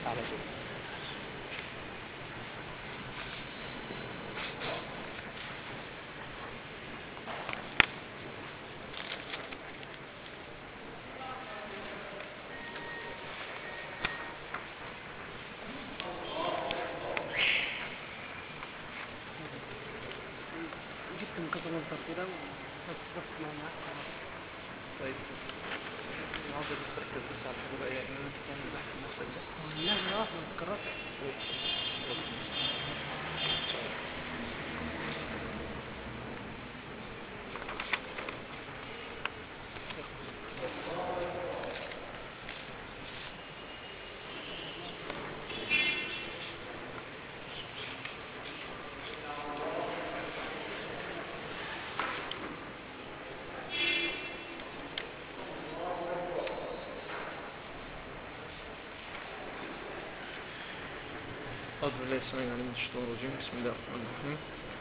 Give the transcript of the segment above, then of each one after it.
على طول جبت من كذا مصدر كده بس بس ما معك طيب عاوز تركز بس على الحاجة بقى يعني انت تعمل بحث نفسك بس لا لا ما تكررت أعوذ بالله السميع العليم من الشيطان الرجيم بسم الله الرحمن الرحيم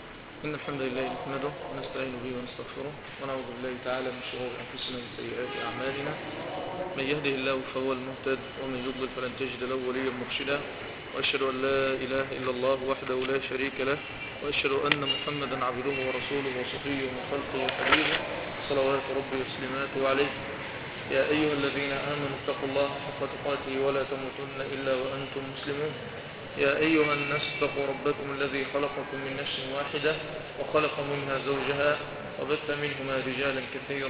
إن الحمد لله نحمده ونستعين به ونستغفره ونعوذ بالله تعالى من شرور أنفسنا ومن سيئات أعمالنا من يهده الله فهو المهتد ومن يضلل فلن تجد له وليا مرشدا وأشهد أن لا إله إلا الله وحده لا شريك له وأشهد أن محمدا عبده ورسوله وصفيه من خلقه وحبيبه صلوات ربي وسلاماته عليه يا أيها الذين آمنوا اتقوا الله حق تقاته ولا تموتن إلا وأنتم مسلمون يا أيها الناس اتقوا ربكم الذي خلقكم من نفس واحدة وخلق منها زوجها وبث منهما رجالا كثيرا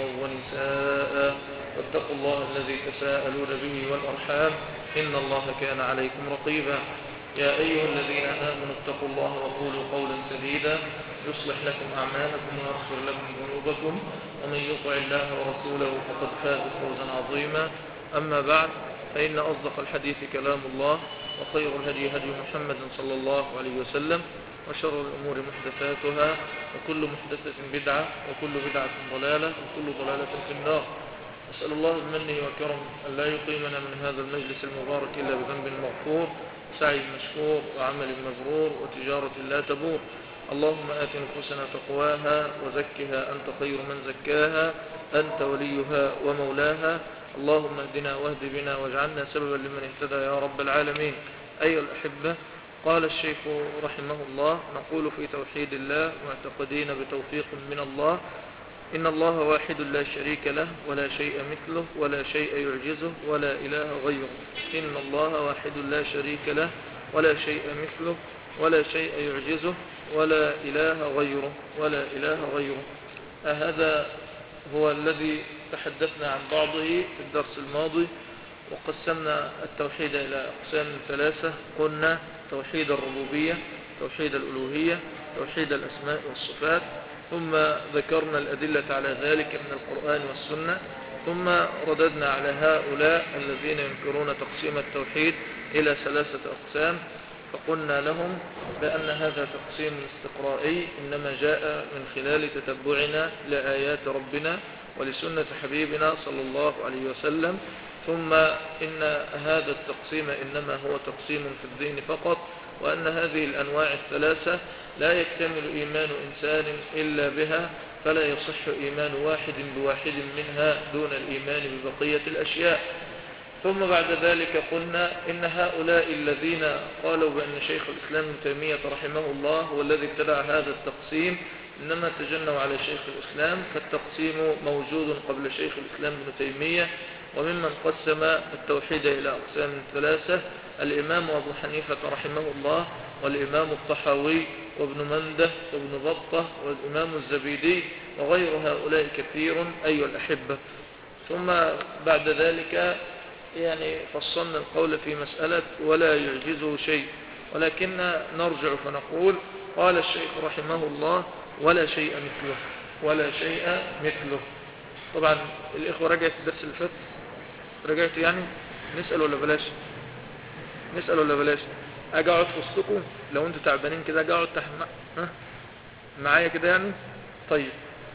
ونساء واتقوا الله الذي تساءلون به والأرحام إن الله كان عليكم رقيبا يا أيها الذين آمنوا اتقوا الله وقولوا قولا سديدا يصلح لكم أعمالكم ويغفر لكم ذنوبكم ومن يطع الله ورسوله فقد فاز فوزا عظيما أما بعد فإن أصدق الحديث كلام الله وخير الهدي هدي محمد صلى الله عليه وسلم وشر الأمور محدثاتها وكل محدثة بدعة وكل بدعة ضلالة وكل ضلالة في النار أسأل الله بمنه وكرم أن لا يقيمنا من هذا المجلس المبارك إلا بذنب مغفور سعي مشكور وعمل مبرور وتجارة لا تبور اللهم آت نفوسنا تقواها وزكها أنت خير من زكاها أنت وليها ومولاها اللهم اهدنا واهد بنا واجعلنا سببا لمن اهتدى يا رب العالمين أيها الأحبة قال الشيخ رحمه الله نقول في توحيد الله معتقدين بتوفيق من الله إن الله واحد لا شريك له ولا شيء مثله ولا شيء يعجزه ولا إله غيره إن الله واحد لا شريك له ولا شيء مثله ولا شيء يعجزه ولا إله غيره ولا إله غيره هذا هو الذي تحدثنا عن بعضه في الدرس الماضي وقسمنا التوحيد إلى أقسام ثلاثة قلنا توحيد الربوبية توحيد الألوهية توحيد الأسماء والصفات ثم ذكرنا الأدلة على ذلك من القرآن والسنة ثم رددنا على هؤلاء الذين ينكرون تقسيم التوحيد إلى ثلاثة أقسام فقلنا لهم بأن هذا تقسيم استقرائي إنما جاء من خلال تتبعنا لآيات ربنا ولسنة حبيبنا صلى الله عليه وسلم ثم إن هذا التقسيم إنما هو تقسيم في الدين فقط وأن هذه الأنواع الثلاثة لا يكتمل إيمان إنسان إلا بها فلا يصح إيمان واحد بواحد منها دون الإيمان ببقية الأشياء ثم بعد ذلك قلنا إن هؤلاء الذين قالوا بأن شيخ الإسلام ابن تيمية رحمه الله هو الذي ابتدع هذا التقسيم إنما تجنوا على شيخ الإسلام فالتقسيم موجود قبل شيخ الإسلام ابن تيمية وممن قسم التوحيد إلى أقسام ثلاثة الإمام أبو حنيفة رحمه الله والإمام الطحاوي وابن منده وابن بطة والإمام الزبيدي وغير هؤلاء كثير أيها الأحبة ثم بعد ذلك يعني فصلنا القول في مسألة ولا يعجزه شيء ولكن نرجع فنقول قال الشيخ رحمه الله ولا شيء مثله ولا شيء مثله طبعا الإخوة رجعت الدرس اللي فات رجعت يعني نسأل ولا بلاش نسأل ولا بلاش اجي اقعد في وسطكم لو انتوا تعبانين كده اجي اقعد تحت ها معايا كده يعني طيب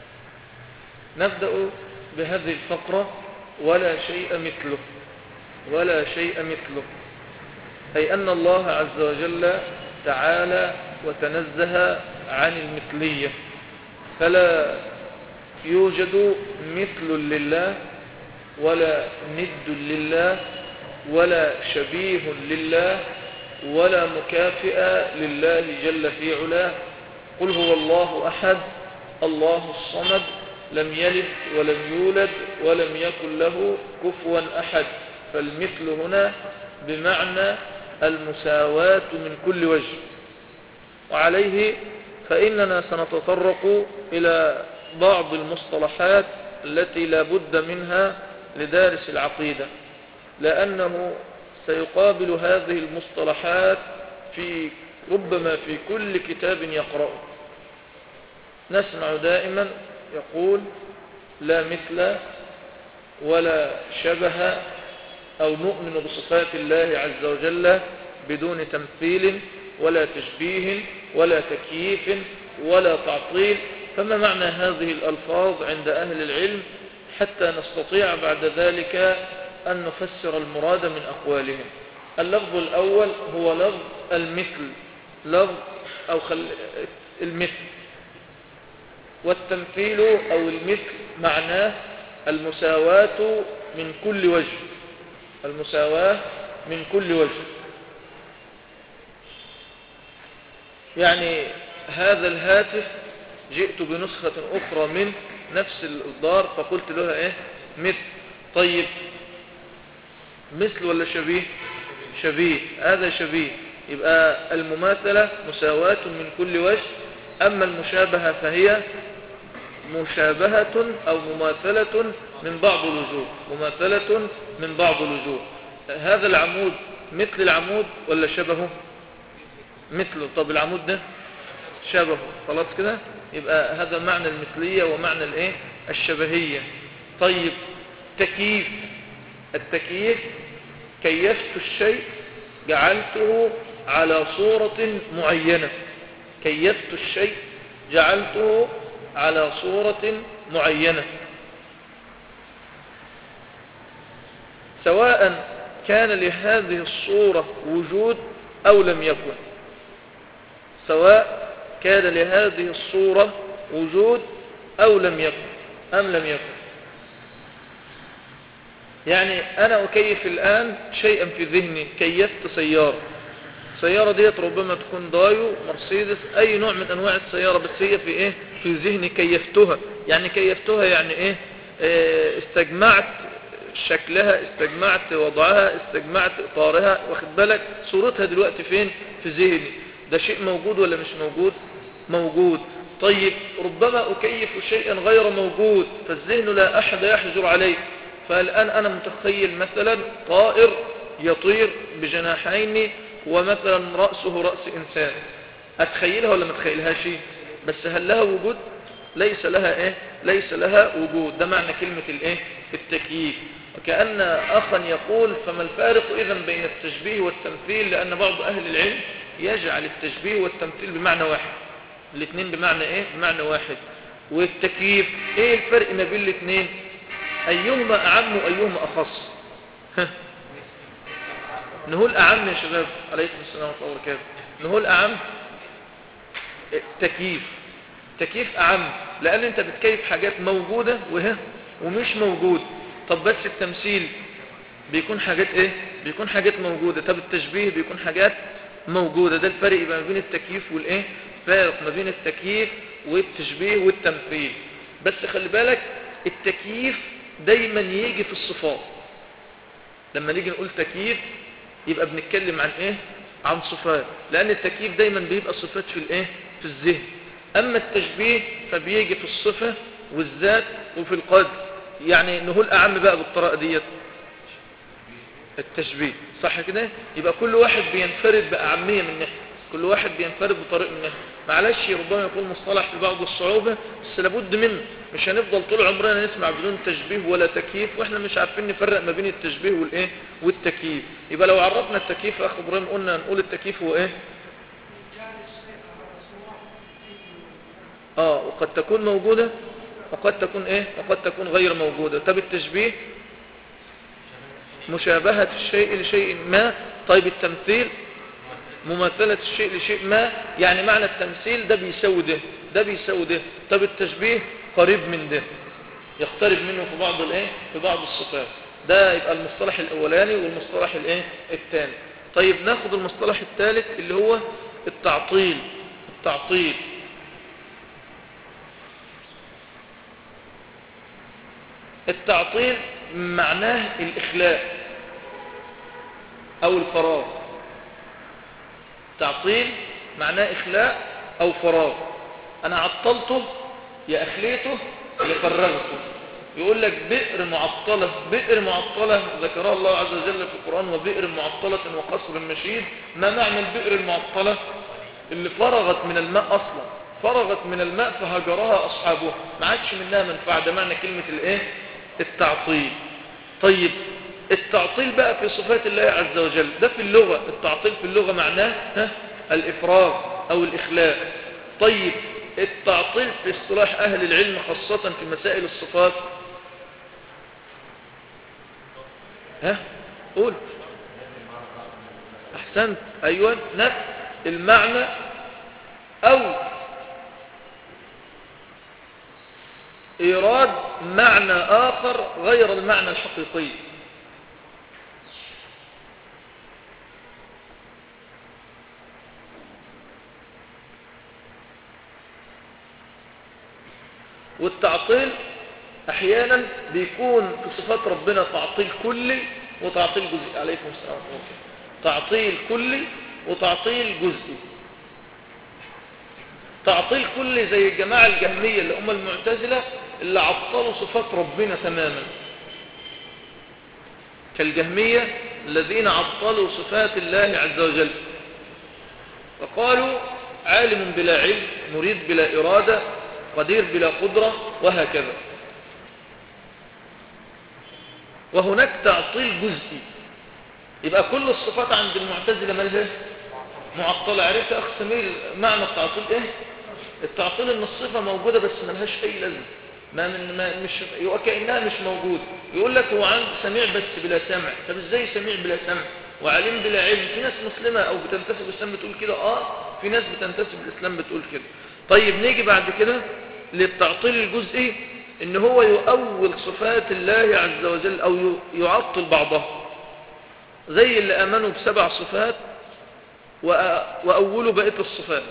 نبدأ بهذه الفقرة ولا شيء مثله ولا شيء مثله أي أن الله عز وجل تعالى وتنزه عن المثلية فلا يوجد مثل لله ولا ند لله ولا شبيه لله ولا مكافئ لله جل في علاه قل هو الله أحد الله الصمد لم يلد ولم يولد ولم يكن له كفوا أحد فالمثل هنا بمعنى المساواة من كل وجه وعليه فإننا سنتطرق إلى بعض المصطلحات التي لا بد منها لدارس العقيدة لأنه سيقابل هذه المصطلحات في ربما في كل كتاب يقرأه نسمع دائما يقول لا مثل ولا شبه أو نؤمن بصفات الله عز وجل بدون تمثيل ولا تشبيه ولا تكييف ولا تعطيل فما معنى هذه الألفاظ عند أهل العلم حتى نستطيع بعد ذلك أن نفسر المراد من أقوالهم اللفظ الأول هو لفظ المثل لفظ أو خل... المثل والتمثيل أو المثل معناه المساواة من كل وجه المساواة من كل وجه يعني هذا الهاتف جئت بنسخة أخرى من نفس الإصدار فقلت لها إيه مثل طيب مثل ولا شبيه شبيه هذا شبيه يبقى المماثلة مساواة من كل وجه أما المشابهة فهي مشابهة أو مماثلة من بعض الوجوه مماثلة من بعض الوجوه هذا العمود مثل العمود ولا شبهه مثله طب العمود ده شبهه خلاص كده يبقى هذا معنى المثلية ومعنى الايه الشبهية طيب تكييف التكييف كيفت الشيء جعلته على صورة معينة كيفت الشيء جعلته على صورة معينة سواء كان لهذه الصورة وجود أو لم يكن سواء كان لهذه الصورة وجود أو لم يكن أم لم يكن يعني أنا أكيف الآن شيئا في ذهني كيفت سيارة السيارة ديت ربما تكون دايو مرسيدس أي نوع من أنواع السيارة بس هي في إيه في ذهني كيفتها يعني كيفتها يعني إيه اه استجمعت شكلها استجمعت وضعها استجمعت إطارها واخد بالك صورتها دلوقتي فين في ذهني ده شيء موجود ولا مش موجود موجود طيب ربما أكيف شيئا غير موجود فالذهن لا أحد يحجر عليه فالآن أنا متخيل مثلا طائر يطير بجناحين ومثلا رأسه رأس إنسان أتخيلها ولا ما أتخيلهاش بس هل لها وجود ليس لها إيه ليس لها وجود ده معنى كلمة الإيه التكييف وكأن أخا يقول فما الفارق إذا بين التشبيه والتمثيل لأن بعض أهل العلم يجعل التشبيه والتمثيل بمعنى واحد الاثنين بمعنى إيه بمعنى واحد والتكييف إيه الفرق ما بين الاثنين أيهما أعم وأيهما أخص ها نقول أعم يا شباب عليكم السلام ورحمة الله وبركاته نقول أعم تكييف تكييف أعم لأن أنت بتكيف حاجات موجودة وها ومش موجود طب بس التمثيل بيكون حاجات إيه بيكون حاجات موجودة طب التشبيه بيكون حاجات موجودة ده الفرق ما بين التكييف والإيه فارق ما بين التكييف والتشبيه والتمثيل بس خلي بالك التكييف دايما يجي في الصفات لما نيجي نقول تكييف يبقى بنتكلم عن ايه عن صفات لان التكييف دايما بيبقى صفات في الايه في الذهن اما التشبيه فبيجي في الصفة والذات وفي القدر يعني نقول اعم بقى بالطريقه ديت التشبيه صح كده يبقى كل واحد بينفرد باعميه من ناحيه كل واحد بينفرد بطريق من ناحيه معلش ربما يكون مصطلح في بعض الصعوبة بس لابد منه مش هنفضل طول عمرنا نسمع بدون تشبيه ولا تكييف واحنا مش عارفين نفرق ما بين التشبيه والايه والتكييف يبقى لو عرفنا التكييف يا اخ ابراهيم قلنا نقول التكييف هو ايه اه وقد تكون موجودة وقد تكون ايه وقد تكون غير موجودة طب التشبيه مشابهة الشيء لشيء ما طيب التمثيل مماثلة الشيء لشيء ما يعني معنى التمثيل ده بيساوي ده ده بيساوي ده طب التشبيه قريب من ده يقترب منه في بعض الايه في بعض الصفات ده يبقى المصطلح الاولاني والمصطلح الايه الثاني طيب ناخد المصطلح الثالث اللي هو التعطيل التعطيل التعطيل معناه الإخلاء أو الفراغ تعطيل معناه إخلاء أو فراغ أنا عطلته يا أخليته يا فرغته يقول لك بئر معطلة بئر معطلة ذكرها الله عز وجل في القرآن وبئر معطلة وقصر مشيد ما معنى البئر المعطلة اللي فرغت من الماء أصلا فرغت من الماء فهجرها أصحابه ما عادش منها منفعة ده معنى كلمة الايه التعطيل طيب التعطيل بقى في صفات الله عز وجل ده في اللغة التعطيل في اللغة معناه ها الإفراغ أو الإخلاء طيب التعطيل في اصطلاح أهل العلم خاصة في مسائل الصفات ها قول أحسنت أيوة نفس المعنى أو إيراد معنى آخر غير المعنى الحقيقي والتعطيل أحيانا بيكون في صفات ربنا تعطيل كلي وتعطيل جزئي عليكم السلام عليكم تعطيل كلي وتعطيل جزئي تعطيل كلي زي الجماعة الجهمية اللي هم المعتزلة اللي عطلوا صفات ربنا تماما كالجهمية الذين عطلوا صفات الله عز وجل فقالوا عالم بلا علم مريد بلا إرادة قدير بلا قدرة وهكذا وهناك تعطيل جزئي يبقى كل الصفات عند المعتزلة مالها معطلة عرفت يا أخ سمير معنى التعطيل إيه التعطيل إن الصفة موجودة بس ملهاش أي لازمة ما من ما مش وكأنها مش موجود يقول لك هو عند سميع بس بلا سمع طب ازاي سميع بلا سمع وعليم بلا علم في ناس مسلمة او بتنتسب الاسلام بتقول كده اه في ناس بتنتسب الاسلام بتقول كده طيب نيجي بعد كده للتعطيل الجزئي ان هو يؤول صفات الله عز وجل او يعطل بعضها زي اللي امنوا بسبع صفات واولوا بقيه الصفات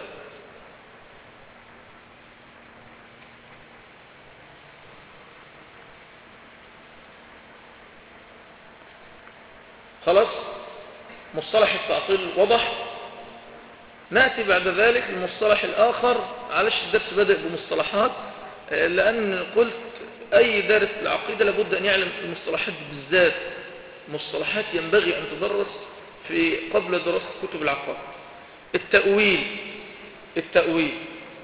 خلاص مصطلح التعطيل وضح نأتي بعد ذلك المصطلح الآخر معلش الدرس بدأ بمصطلحات لأن قلت أي دارس العقيدة لابد أن يعلم في المصطلحات بالذات مصطلحات ينبغي أن تدرس في قبل دراسة كتب العقائد التأويل التأويل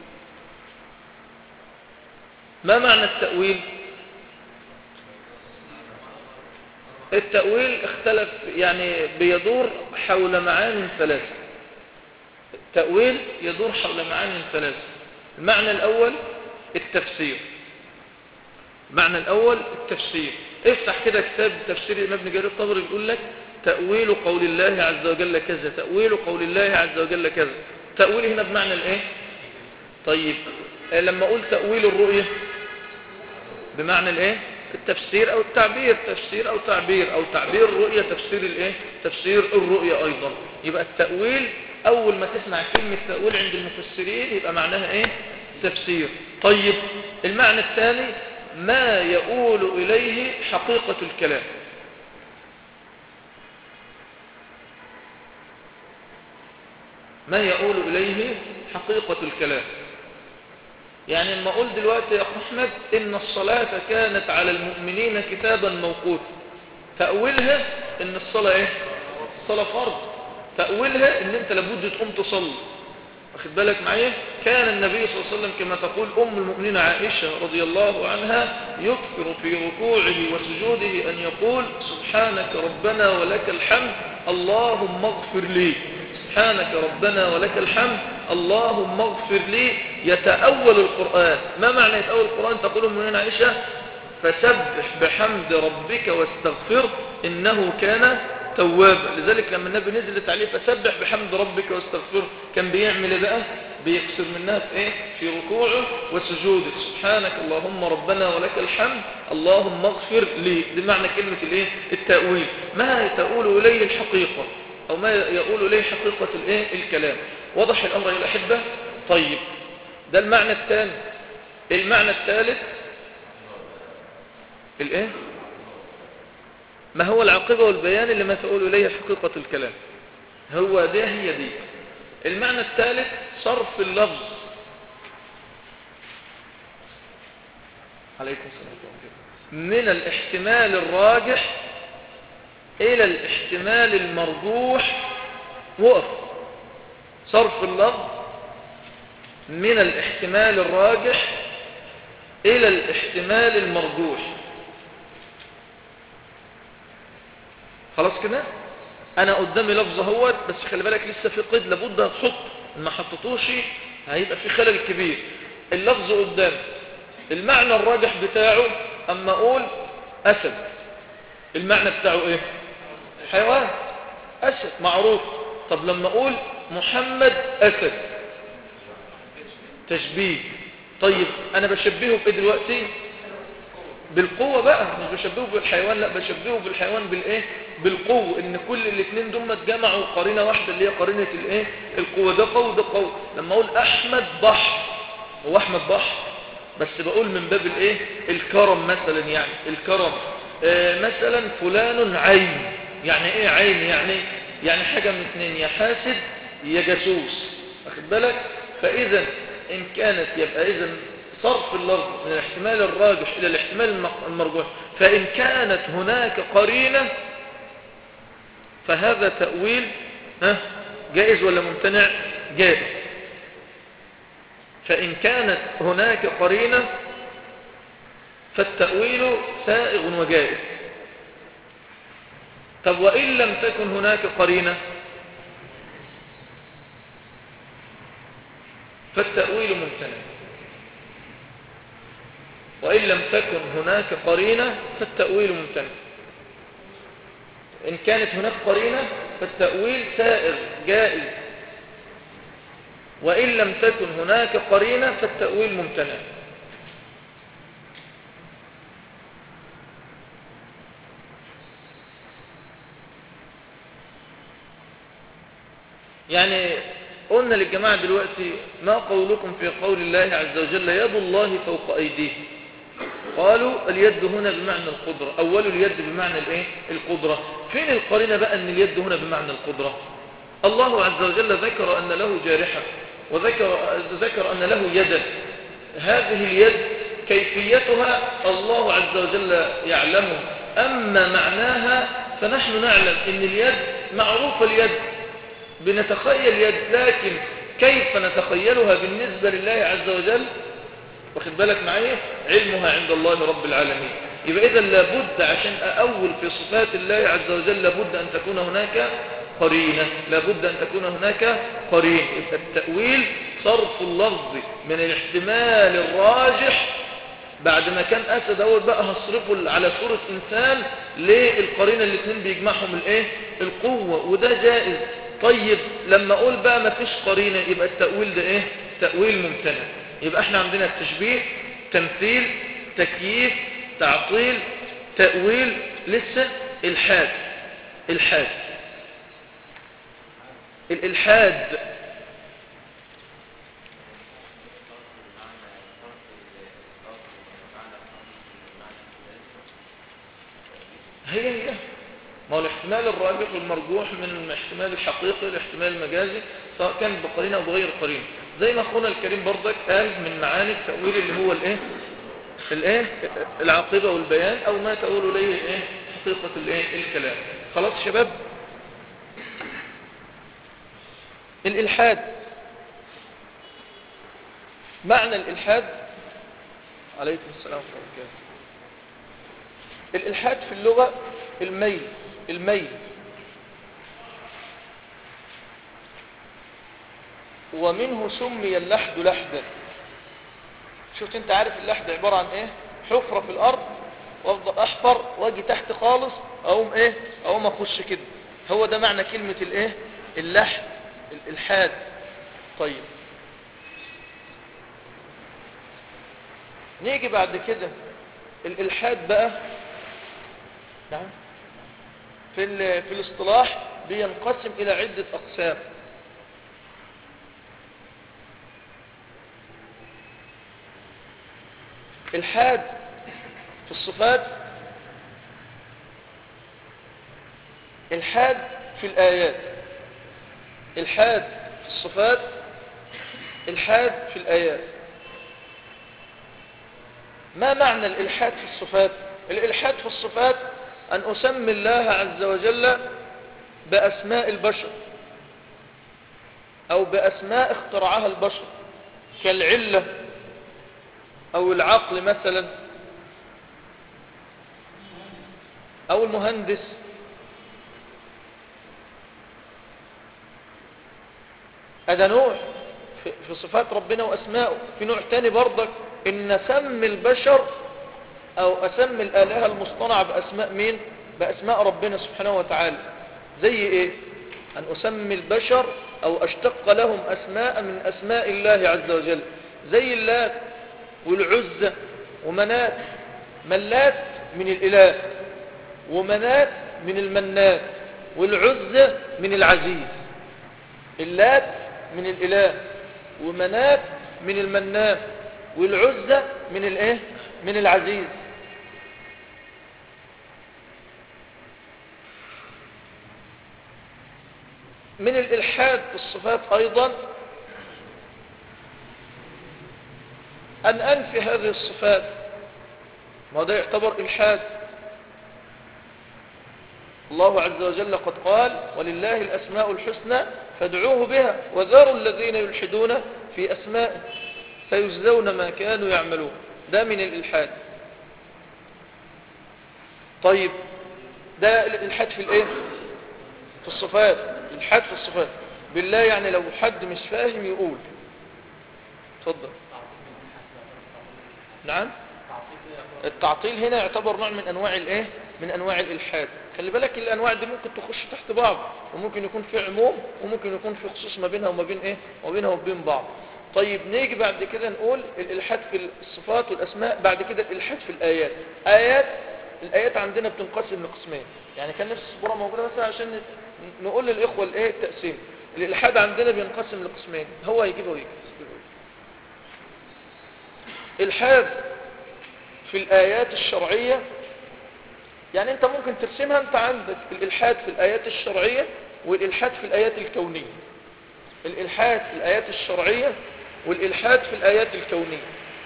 ما معنى التأويل التأويل اختلف يعني بيدور حول معان ثلاثة التأويل يدور حول معان ثلاثة المعنى الأول التفسير المعنى الأول التفسير افتح كده كتاب تفسير الإمام ابن جرير الطبري بيقول لك تأويل قول الله عز وجل كذا تأويل قول الله عز وجل كذا تأويل هنا بمعنى الايه طيب لما اقول تأويل الرؤية بمعنى الايه التفسير او التعبير تفسير او تعبير او تعبير الرؤية تفسير الايه تفسير الرؤية ايضا يبقى التأويل اول ما تسمع كلمة تأويل عند المفسرين يبقى معناها ايه تفسير طيب المعنى الثاني ما يؤول اليه حقيقة الكلام ما يؤول اليه حقيقة الكلام يعني لما اقول دلوقتي يا اخو احمد ان الصلاة كانت على المؤمنين كتابا موقوتا تأويلها ان الصلاة ايه الصلاة فرض تأويلها ان انت لابد تقوم تصلي واخد بالك معايا كان النبي صلى الله عليه وسلم كما تقول ام المؤمنين عائشة رضي الله عنها يكثر في ركوعه وسجوده ان يقول سبحانك ربنا ولك الحمد اللهم اغفر لي سبحانك ربنا ولك الحمد اللهم اغفر لي يتأول القرآن ما معنى يتأول القرآن تقول المؤمنين عائشة فسبح بحمد ربك واستغفر إنه كان توابا لذلك لما النبي نزلت عليه فسبح بحمد ربك واستغفره كان بيعمل ايه بقى بيكسر منها في ايه في ركوعه وسجوده سبحانك اللهم ربنا ولك الحمد اللهم اغفر لي دي معنى كلمة الايه التأويل ما تقول اليه الحقيقة او ما يقول اليه حقيقة الايه الكلام واضح الامر يا الاحبة طيب ده المعنى الثاني المعنى الثالث الايه ما هو العاقبة والبيان اللي ما تقول إليه حقيقة الكلام هو ده هي دي المعنى الثالث صرف اللفظ عليكم السلام من الاحتمال الراجح إلى الاحتمال المرجوح وقف صرف اللفظ من الاحتمال الراجح إلى الاحتمال المرجوح خلاص كده انا قدامي لفظ اهوت بس خلي بالك لسه في قيد لابد هتحط ما حطيتوش هيبقى في خلل كبير اللفظ قدام المعنى الراجح بتاعه اما اقول اسد المعنى بتاعه ايه حيوان اسد معروف طب لما اقول محمد اسد تشبيه طيب انا بشبهه بايه دلوقتي بالقوة بقى مش بشبهه بالحيوان لا بشبهه بالحيوان بالايه بالقوة ان كل الاثنين دول اتجمعوا قرينة واحدة اللي هي قرينة الايه القوة ده قوة ده قوة لما اقول احمد بحر هو احمد بحر بس بقول من باب الايه الكرم مثلا يعني الكرم آه مثلا فلان عين يعني ايه عين يعني يعني حاجة من اثنين يا حاسد يا جاسوس واخد بالك فاذا ان كانت يبقى اذا صرف اللفظ من الاحتمال الراجح إلى الاحتمال المرجوح فإن كانت هناك قرينة فهذا تأويل ها جائز ولا ممتنع جائز فإن كانت هناك قرينة فالتأويل سائغ وجائز طب وإن لم تكن هناك قرينة فالتأويل ممتنع وإن لم تكن هناك قرينة فالتأويل ممتنع إن كانت هناك قرينة فالتأويل سائر جائز وإن لم تكن هناك قرينة فالتأويل ممتنع يعني قلنا للجماعة دلوقتي ما قولكم في قول الله عز وجل يد الله فوق أيديه قالوا اليد هنا بمعنى القدرة أول اليد بمعنى الايه القدرة فين القرينة بقى أن اليد هنا بمعنى القدرة الله عز وجل ذكر أن له جارحة وذكر ذكر أن له يدا هذه اليد كيفيتها الله عز وجل يعلمه أما معناها فنحن نعلم أن اليد معروف اليد بنتخيل يد لكن كيف نتخيلها بالنسبة لله عز وجل واخد بالك معايا علمها عند الله رب العالمين يبقى إذا لابد عشان أأول في صفات الله عز وجل لابد أن تكون هناك قرينة لابد أن تكون هناك قرين يبقى التأويل صرف اللفظ من الاحتمال الراجح بعد ما كان أسد أول بقى هصرفه على صورة إنسان للقرينة اللي الاثنين بيجمعهم الايه القوة وده جائز طيب لما أقول بقى ما فيش قرينة يبقى التأويل ده ايه تأويل ممتنع يبقى احنا عندنا التشبيه تمثيل تكييف تعطيل تأويل لسه الحاد الحاد الإلحاد هي هي ما هو الاحتمال الراجح والمرجوح من الاحتمال الحقيقي والاحتمال المجازي سواء كان بقرينة أو بغير قرينة زي ما أخونا الكريم برضك قال من معاني التأويل اللي هو الايه الايه العاقبة والبيان أو ما تقول إليه الايه حقيقة الايه الكلام خلاص شباب الإلحاد معنى الإلحاد عليكم السلام ورحمة الله الإلحاد في اللغة الميل الميل ومنه سمي اللحد لحدا شفت انت عارف اللحد عبارة عن ايه حفرة في الارض وافضل احفر واجي تحت خالص اقوم ايه اقوم اخش كده هو ده معنى كلمة الايه اللحد الالحاد طيب نيجي بعد كده الالحاد بقى نعم في ال- في الاصطلاح بينقسم الى عدة اقسام الحاد في الصفات الحاد في الآيات الحاد في الصفات الحاد في الآيات ما معنى الإلحاد في الصفات الإلحاد في الصفات أن أسمي الله عز وجل بأسماء البشر أو بأسماء اخترعها البشر كالعلة أو العقل مثلا أو المهندس هذا نوع في في صفات ربنا وأسمائه في نوع تاني برضك إن أسمي البشر أو أسمي الآلهة المصطنعة بأسماء مين بأسماء ربنا سبحانه وتعالى زي إيه أن أسمي البشر أو أشتق لهم أسماء من أسماء الله عز وجل زي اللات والعزة ومنات ملات من الإله ومنات من المنات والعزة من العزيز اللات من الإله ومنات من المنات والعزة من الايه من العزيز من الإلحاد في الصفات أيضا أن أنفي هذه الصفات ما ده يعتبر إلحاد الله عز وجل قد قال ولله الأسماء الحسنى فادعوه بها وذروا الذين يلحدون في أسمائه سيجزون ما كانوا يعملون ده من الإلحاد طيب ده الإلحاد في الإيه في الصفات الإلحاد في الصفات بالله يعني لو حد مش فاهم يقول اتفضل نعم التعطيل هنا يعتبر نوع من انواع الايه من انواع الالحاد خلي بالك الانواع دي ممكن تخش تحت بعض وممكن يكون في عموم وممكن يكون في خصوص ما بينها وما بين ايه وبينها وبين بعض طيب نيجي بعد كده نقول الالحاد في الصفات والاسماء بعد كده الالحاد في الايات ايات الايات عندنا بتنقسم لقسمين يعني كان نفس الصوره موجوده مثلا عشان نقول للاخوه الايه التقسيم الالحاد عندنا بينقسم لقسمين هو هيجيبه ويجي الحاد في الآيات الشرعية يعني أنت ممكن ترسمها أنت عندك الإلحاد في الآيات الشرعية والإلحاد في الآيات الكونية الإلحاد في الآيات الشرعية والإلحاد في الآيات الكونية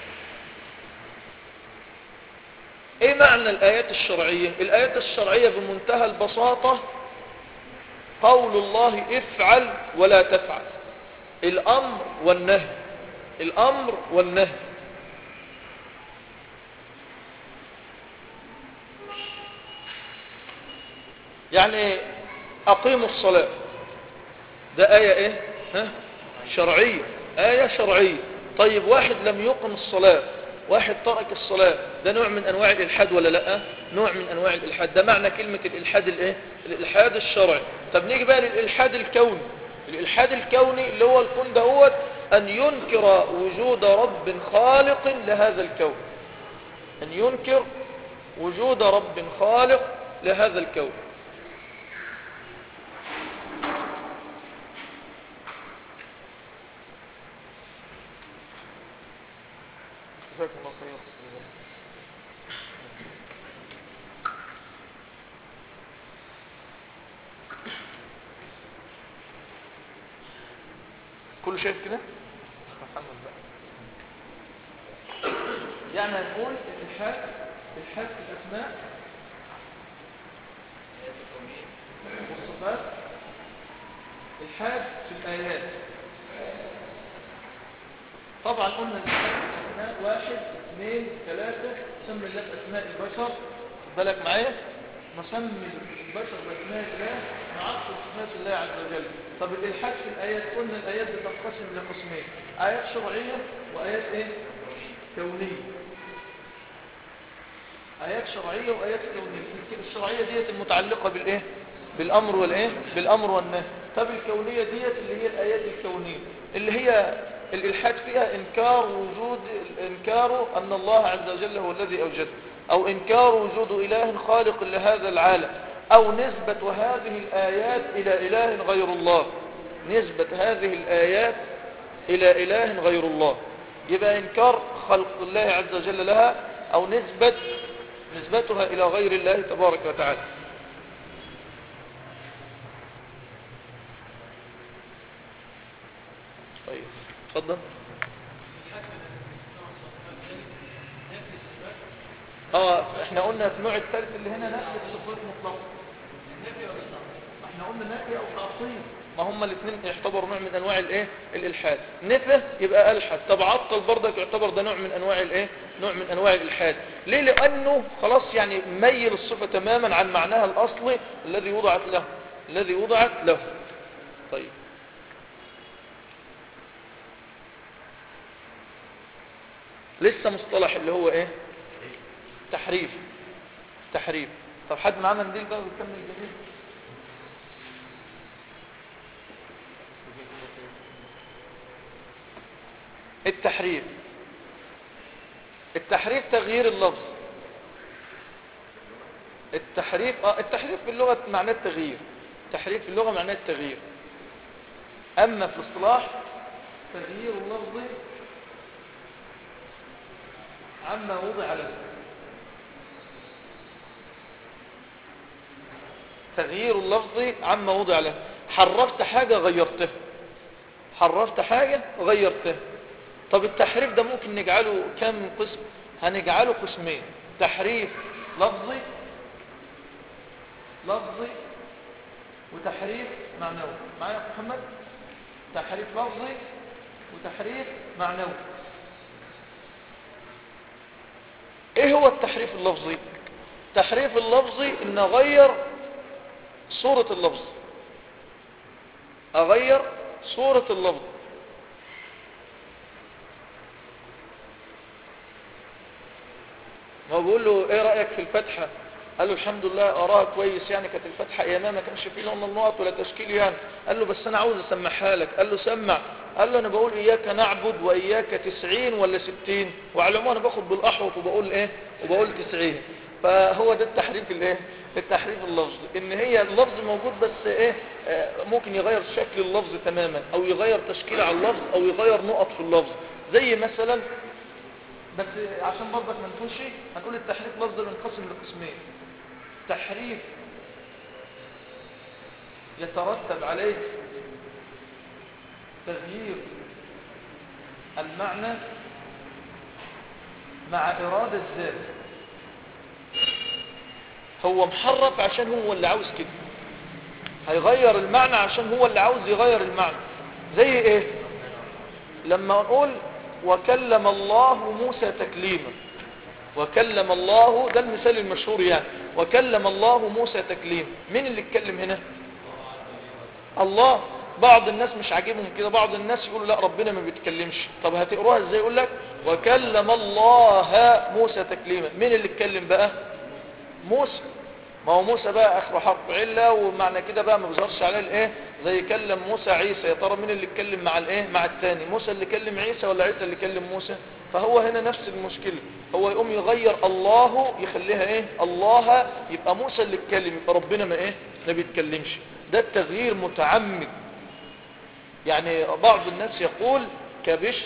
إيه معنى الآيات الشرعية؟ الآيات الشرعية بمنتهى البساطة قول الله افعل ولا تفعل الأمر والنهي الأمر والنهي يعني أقيموا الصلاة ده آية إيه ها؟ شرعية آية شرعية طيب واحد لم يقم الصلاة واحد ترك الصلاة ده نوع من أنواع الإلحاد ولا لا نوع من أنواع الإلحاد ده معنى كلمة الإلحاد الإيه الإلحاد الشرعي طب نيجي بقى للإلحاد الكوني الإلحاد الكوني اللي هو الكون دهوت أن ينكر وجود رب خالق لهذا الكون أن ينكر وجود رب خالق لهذا الكون جزاكم الله خير كله شايف كده محمد بقى يعني هنقول الإلحاد الإلحاد في الأسماء والصفات الحاد في الآيات طبعا قلنا الإلحاد في الأسماء واحد اثنين ثلاثة سمي الله بأسماء البشر خد بالك معايا نسمي البشر بأسماء الله نعطل صفات الله عز وجل طب الإلحاد في الآيات قلنا الآيات بتنقسم لقسمين آيات شرعية وآيات إيه؟ كونية آيات شرعية وآيات كونية يمكن الشرعية ديت المتعلقة بالإيه؟ بالامر والايه بالامر والنهي طب الكونيه ديت اللي هي الايات الكونيه اللي هي الالحاد فيها انكار وجود انكار ان الله عز وجل هو الذي اوجده او انكار وجود اله خالق لهذا العالم او نسبه هذه الايات الى اله غير الله نسبه هذه الايات الى اله غير الله يبقى انكار خلق الله عز وجل لها او نسبه نسبتها الى غير الله تبارك وتعالى طيب اتفضل اه احنا قلنا النوع الثالث اللي هنا نفي الصفات مطلقا احنا قلنا نفي او تعطيل ما هم الاثنين يعتبروا نوع من انواع الايه الالحاد نفى يبقى الحد طب عطل برضك يعتبر ده نوع من انواع الايه نوع من انواع الالحاد ليه لانه خلاص يعني ميل الصفه تماما عن معناها الاصلي الذي وضعت له الذي وضعت له طيب لسه مصطلح اللي هو ايه تحريف تحريف طب حد معانا نديل بقى ويكمل الجديد التحريف التحريف تغيير اللفظ التحريف اه التحريف في اللغة معناه التغيير التحريف في اللغة معناه التغيير اما في الاصطلاح تغيير اللفظ عما وضع له تغيير اللفظ عما وضع له حرفت حاجة غيرتها حرفت حاجة غيرتها طب التحريف ده ممكن نجعله كم قسم هنجعله قسمين تحريف لفظي لفظي وتحريف معنوي معايا يا محمد تحريف لفظي وتحريف معنوي ايه هو التحريف اللفظي التحريف اللفظي ان اغير صورة اللفظ اغير صورة اللفظ هو بيقول له ايه رأيك في الفتحة قال له الحمد لله اراها كويس يعني كانت الفتحة ايامها ما كانش فيه لون النقط ولا تشكيل يعني قال له بس انا عاوز اسمعها لك قال له سمع قال له انا بقول اياك نعبد واياك تسعين ولا ستين وعلى العموم انا باخد بالاحرف وبقول ايه وبقول تسعين فهو ده التحريف الايه التحريف اللفظي ان هي اللفظ موجود بس ايه آه ممكن يغير شكل اللفظ تماما او يغير تشكيل على اللفظ او يغير نقط في اللفظ زي مثلا بس عشان برضك ما نقولش هنقول التحريف لفظ بينقسم لقسمين تحريف يترتب عليه تغيير المعنى مع إرادة الذات هو محرف عشان هو اللي عاوز كده هيغير المعنى عشان هو اللي عاوز يغير المعنى زي ايه لما نقول وكلم الله موسى تكليما وكلم الله ده المثال المشهور يعني وكلم الله موسى تكليما مين اللي اتكلم هنا الله بعض الناس مش عاجبهم كده بعض الناس يقولوا لا ربنا ما بيتكلمش طب هتقروها ازاي يقول لك وكلم الله موسى تكليما مين اللي اتكلم بقى موسى ما هو موسى بقى اخر حرف عله ومعنى كده بقى ما بيظهرش عليه الايه زي كلم موسى عيسى يا ترى مين اللي اتكلم مع الايه مع الثاني موسى اللي كلم عيسى ولا عيسى اللي كلم موسى فهو هنا نفس المشكله هو يقوم يغير الله يخليها ايه الله يبقى موسى اللي اتكلم يبقى ربنا ما ايه ما بيتكلمش ده التغيير متعمد يعني بعض الناس يقول كبشر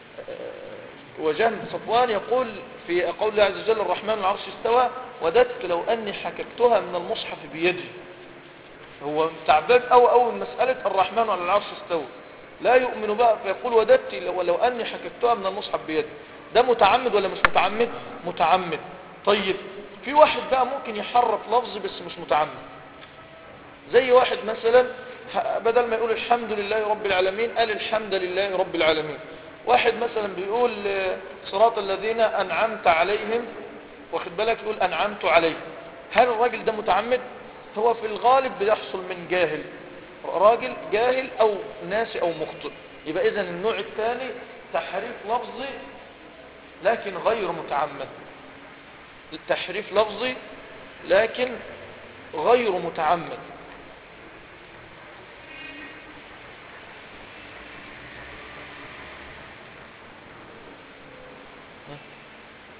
وجهم صفوان يقول في قول الله عز وجل الرحمن العرش استوى وددت لو أني حككتها من المصحف بيدي هو تعبان أو أول مسألة الرحمن على العرش استوى لا يؤمن بقى فيقول وددت لو, لو أني حككتها من المصحف بيدي ده متعمد ولا مش متعمد متعمد طيب في واحد بقى ممكن يحرف لفظ بس مش متعمد زي واحد مثلا بدل ما يقول الحمد لله رب العالمين قال الحمد لله رب العالمين واحد مثلا بيقول صراط الذين أنعمت عليهم واخد بالك يقول أنعمت عليهم هل الراجل ده متعمد هو في الغالب بيحصل من جاهل راجل جاهل أو ناسي أو مخطئ يبقى إذن النوع الثاني تحريف لفظي لكن غير متعمد التحريف لفظي لكن غير متعمد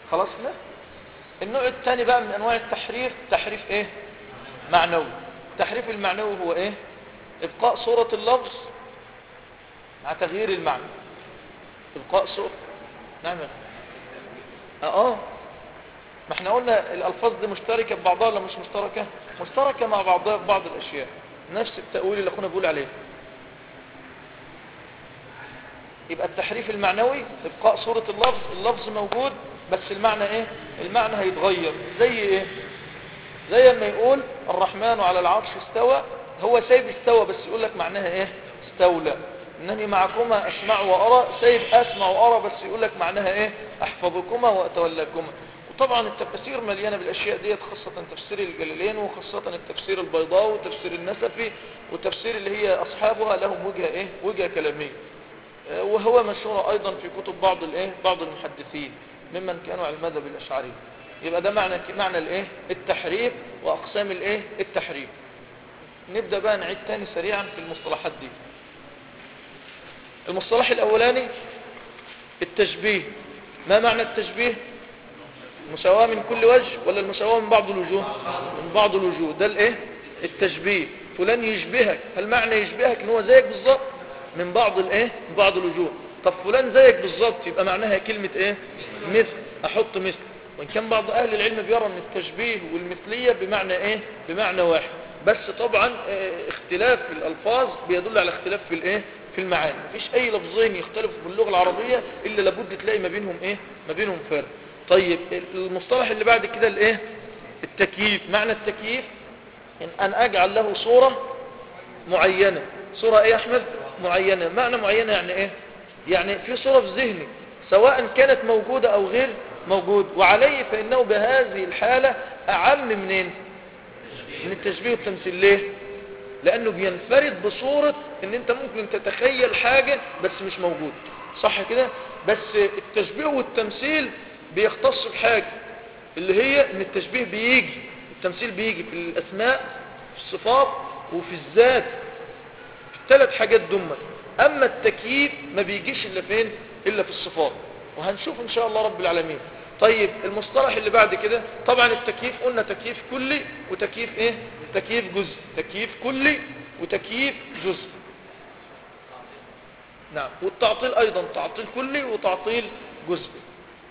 خلاص كده النوع الثاني بقى من انواع التحريف تحريف ايه معنوي التحريف المعنوي هو ايه ابقاء صورة اللفظ مع تغيير المعنى ابقاء صورة نعم يا أخي. اه اه ما احنا قلنا الالفاظ دي مشتركة ببعضها ولا مش مشتركة مشتركة مع بعضها في بعض الاشياء نفس التأويل اللي اخونا بيقول عليه يبقى التحريف المعنوي ابقاء صورة اللفظ اللفظ موجود بس المعنى ايه المعنى هيتغير زي ايه زي ما يقول الرحمن على العرش استوى هو سايب استوى بس يقول لك معناها ايه استولى انني معكما اسمع وارى سايب اسمع وارى بس يقول لك معناها ايه احفظكما واتولاكما وطبعا التفاسير مليانه بالاشياء ديت خاصه تفسير الجليلين وخاصه التفسير البيضاوي وتفسير النسفي والتفسير اللي هي اصحابها لهم وجهه ايه وجهه كلاميه آه، وهو مشهور ايضا في كتب بعض الايه بعض المحدثين ممن كانوا على المذهب الاشعري يبقى ده معنى معنى الايه التحريف واقسام الايه التحريف نبدا بقى نعيد تاني سريعا في المصطلحات دي المصطلح الاولاني التشبيه ما معنى التشبيه المساواة من كل وجه ولا المساواة من بعض الوجوه من بعض الوجوه ده الايه التشبيه فلان يشبهك هل معنى يشبهك ان هو زيك بالظبط من بعض الايه من بعض الوجوه طب فلان زيك بالظبط يبقى معناها كلمة ايه مثل احط مثل وان كان بعض اهل العلم بيرى ان التشبيه والمثلية بمعنى ايه بمعنى واحد بس طبعا اه اختلاف في الالفاظ بيدل على اختلاف في الايه في المعاني مفيش اي لفظين يختلفوا في اللغة العربية الا لابد تلاقي ما بينهم ايه ما بينهم فرق طيب المصطلح اللي بعد كده الايه التكييف معنى التكييف ان ان اجعل له صورة معينة صورة ايه يا احمد معينة معنى معينة يعني ايه يعني في صورة في ذهني سواء كانت موجودة او غير موجود وعليه فانه بهذه الحالة اعم منين من التشبيه والتمثيل ليه لانه بينفرد بصورة ان انت ممكن تتخيل حاجة بس مش موجود صح كده بس التشبيه والتمثيل بيختص بحاجة اللي هي ان التشبيه بيجي التمثيل بيجي في الاسماء في الصفات وفي الذات في الثلاث حاجات دمت اما التكييف ما بيجيش الا فين الا في الصفات وهنشوف ان شاء الله رب العالمين طيب المصطلح اللي بعد كده طبعا التكييف قلنا تكييف كلي وتكييف ايه تكييف جزء تكييف كلي وتكييف جزء نعم والتعطيل ايضا تعطيل كلي وتعطيل جزئي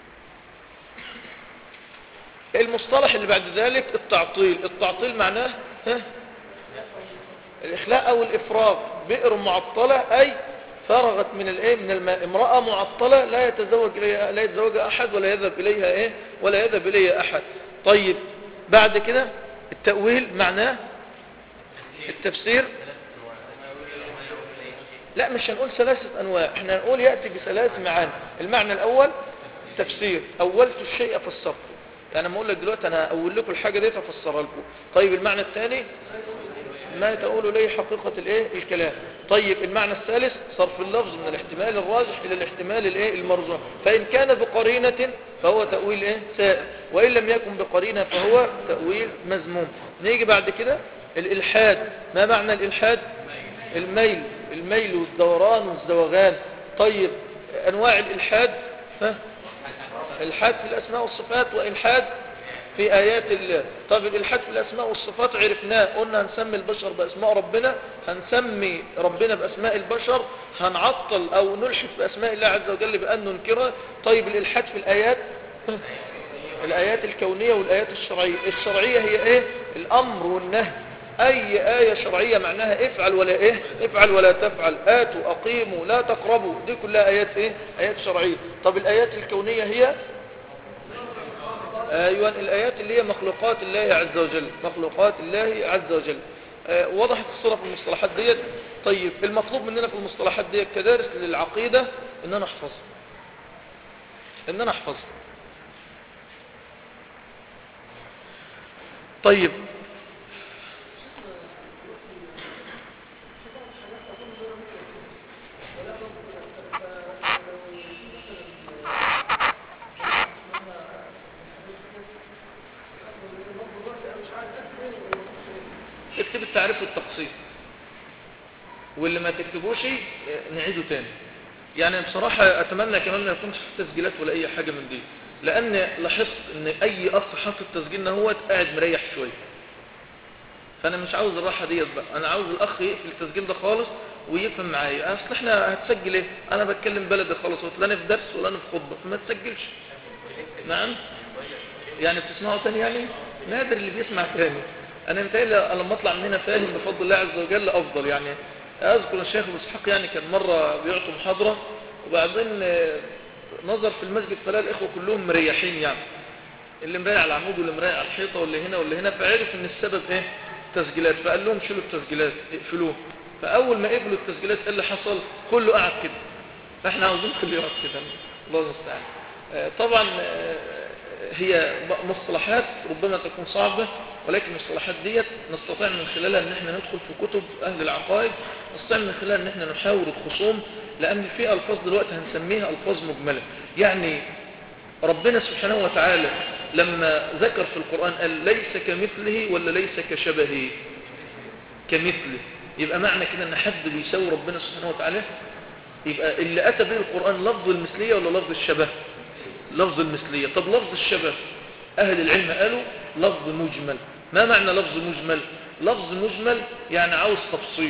المصطلح اللي بعد ذلك التعطيل التعطيل معناه ها الإخلاء أو الإفراغ بئر معطلة أي فرغت من الايه من الماء امرأة معطلة لا يتزوج إليها لا يتزوج أحد ولا يذهب إليها إيه ولا يذهب إليها أحد طيب بعد كده التأويل معناه التفسير لا مش هنقول ثلاثة أنواع احنا هنقول يأتي بثلاث معاني المعنى الأول التفسير أولت الشيء فسرته يعني لما اقول لك دلوقتي انا اقول لكم الحاجه دي افسرها لكم طيب المعنى الثاني ما تقول لي حقيقه الايه الكلام طيب المعنى الثالث صرف اللفظ من الاحتمال الراجح الى الاحتمال الايه المرجح فان كان بقرينه فهو تاويل ايه سائر وان لم يكن بقرينه فهو تاويل مذموم نيجي بعد كده الالحاد ما معنى الالحاد الميل الميل والدوران والزوغان طيب انواع الالحاد ها الحاد في الأسماء والصفات وإلحاد في آيات الله طب الإلحاد في الأسماء والصفات عرفناه قلنا هنسمي البشر بأسماء ربنا هنسمي ربنا بأسماء البشر هنعطل أو نلحد بأسماء الله عز وجل بأن ننكرها طيب الإلحاد في الآيات الآيات الكونية والآيات الشرعية الشرعية هي إيه الأمر والنهي أي آية شرعية معناها افعل ولا إيه افعل ولا تفعل آتوا أقيموا لا تقربوا دي كلها آيات إيه آيات شرعية طب الآيات الكونية هي أيوة الآيات اللي هي مخلوقات الله عز وجل مخلوقات الله عز وجل آه وضحت الصورة في المصطلحات ديت طيب المطلوب مننا في المصطلحات ديت كدارس للعقيدة ان انا احفظها ان انا احفظها طيب اكتب التعريف والتقسيم واللي ما تكتبوش نعيده تاني يعني بصراحة اتمنى كمان ما يكونش في تسجيلات ولا اي حاجة من دي لان لاحظت ان اي اخ حاطط تسجيلنا هو قاعد مريح شويه فانا مش عاوز الراحه ديت بقى انا عاوز الاخ يقفل التسجيل ده خالص ويفهم معايا اصل احنا هتسجل ايه انا بتكلم بلدي خالص لا انا في درس ولا انا في خطبه فما تسجلش نعم يعني بتسمعوا تاني يعني نادر اللي بيسمع تاني انا متهيألي لما اطلع من هنا فاهم بفضل الله عز وجل افضل يعني اذكر الشيخ ابو اسحاق يعني كان مره بيعطوا محاضره وبعدين آه، نظر في المسجد فلا الاخوه كلهم مريحين يعني اللي مريح على العمود واللي مريح على الحيطه واللي هنا واللي هنا فعرف ان السبب ايه تسجيلات فقال لهم شيلوا التسجيلات اقفلوه فاول ما قفلوا التسجيلات ايه اللي حصل كله قعد كده فاحنا عاوزين كله يقعد كده الله المستعان آه، طبعا آه، هي مصطلحات ربما تكون صعبة ولكن المصطلحات ديت نستطيع من خلالها ان احنا ندخل في كتب اهل العقائد نستطيع من خلالها ان احنا نحاور الخصوم لان في الفاظ دلوقتي هنسميها الفاظ مجملة يعني ربنا سبحانه وتعالى لما ذكر في القرآن قال ليس كمثله ولا ليس كشبهه كمثله يبقى معنى كده ان حد بيساوي ربنا سبحانه وتعالى يبقى اللي اتى به القرآن لفظ المثلية ولا لفظ الشبه لفظ المثلية طب لفظ الشبه أهل العلم قالوا لفظ مجمل ما معنى لفظ مجمل لفظ مجمل يعني عاوز تفصيل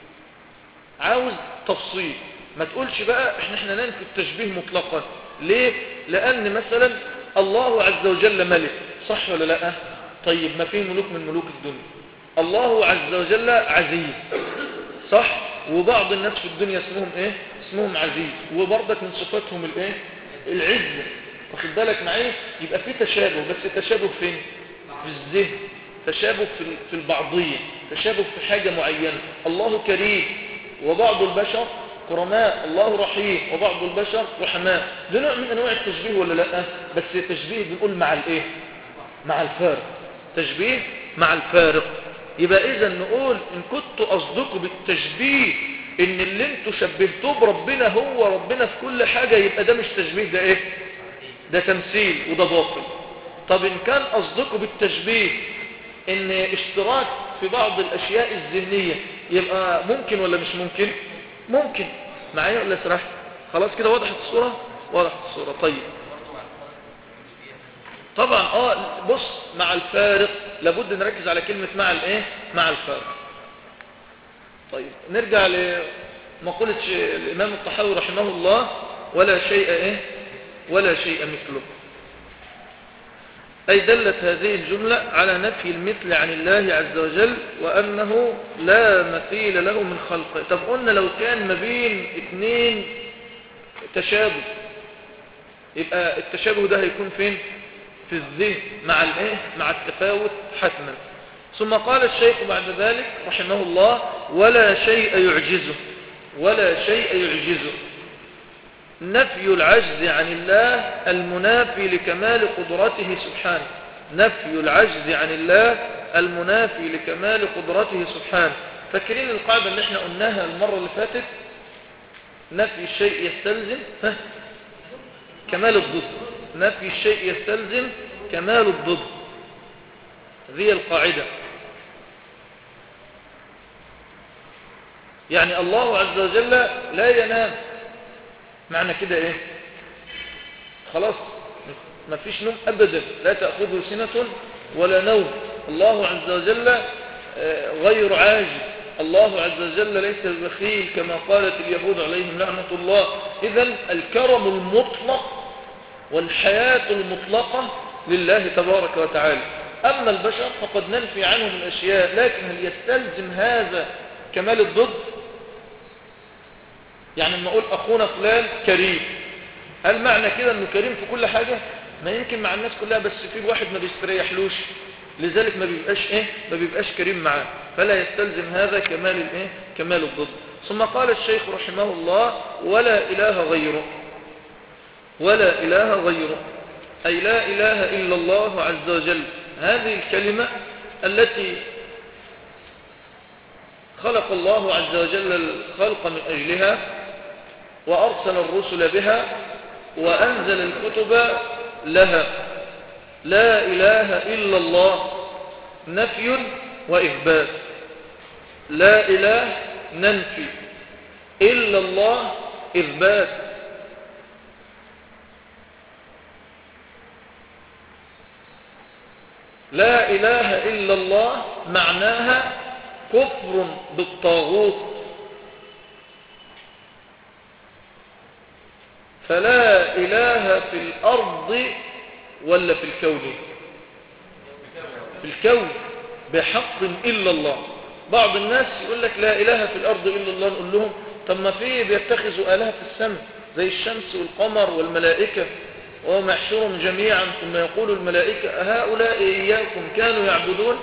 عاوز تفصيل ما تقولش بقى احنا احنا ننفي التشبيه مطلقا ليه لان مثلا الله عز وجل ملك صح ولا لا طيب ما فيه ملوك من ملوك الدنيا الله عز وجل عزيز صح وبعض الناس في الدنيا اسمهم ايه اسمهم عزيز وبرضك من صفاتهم الايه العزة واخد بالك معايا يبقى في تشابه بس تشابه فين في الذهن تشابه في في البعضية تشابه في حاجة معينة الله كريم وبعض البشر كرماء الله رحيم وبعض البشر رحماء ده نوع من انواع التشبيه ولا لا بس التشبيه بنقول مع الايه مع الفارق تشبيه مع الفارق يبقى اذا نقول ان كنت اصدقوا بالتشبيه ان اللي انتوا شبهتوه بربنا هو ربنا في كل حاجة يبقى ده مش تشبيه ده ايه ده تمثيل وده باطل طب ان كان قصدكم بالتشبيه ان اشتراك في بعض الاشياء الذهنية يبقى ممكن ولا مش ممكن ممكن معايا ولا سرحت خلاص كده وضحت الصورة وضحت الصورة طيب طبعا اه بص مع الفارق لابد نركز على كلمة مع الايه مع الفارق طيب نرجع لمقولة الامام الطحاوي رحمه الله ولا شيء ايه ولا شيء مثله أي دلت هذه الجملة على نفي المثل عن الله عز وجل وأنه لا مثيل له من خلقه طب قلنا لو كان ما بين اثنين تشابه يبقى التشابه ده هيكون فين في الذهن مع الايه مع التفاوت حتما ثم قال الشيخ بعد ذلك رحمه الله ولا شيء يعجزه ولا شيء يعجزه نفي العجز عن الله المنافي لكمال قدرته سبحانه نفي العجز عن الله المنافي لكمال قدرته سبحانه فاكرين القاعدة اللي احنا قلناها المرة اللي فاتت نفي الشيء يستلزم ها كمال الضد نفي الشيء يستلزم كمال الضد هذه القاعدة يعني الله عز وجل لا ينام معنى كده ايه خلاص ما فيش نوم ابدا لا تأخذه سنة ولا نوم الله عز وجل غير عاجز الله عز وجل ليس بخيل كما قالت اليهود عليهم لعنة الله إذا الكرم المطلق والحياة المطلقة لله تبارك وتعالى أما البشر فقد ننفي عنهم الأشياء لكن هل يستلزم هذا كمال الضد يعني لما أقول أخونا فلان كريم هل معنى كده أنه كريم في كل حاجة ما يمكن مع الناس كلها بس في واحد ما بيستريحلوش لذلك ما بيبقاش ايه ما بيبقاش كريم معاه فلا يستلزم هذا كمال الايه كمال الضد ثم قال الشيخ رحمه الله ولا اله غيره ولا اله غيره اي لا اله الا الله عز وجل هذه الكلمة التي خلق الله عز وجل الخلق من أجلها وأرسل الرسل بها وأنزل الكتب لها لا إله إلا الله نفي وإثبات لا إله ننفي إلا الله إثبات لا إله إلا الله معناها كفر بالطاغوت فلا إله في الأرض ولا في الكون في الكون بحق إلا الله بعض الناس يقول لك لا إله في الأرض إلا الله نقول لهم طب ما في بيتخذوا آلهة في السماء زي الشمس والقمر والملائكة وهم يحشرهم جميعا ثم يقول الملائكة أهؤلاء إياكم كانوا يعبدون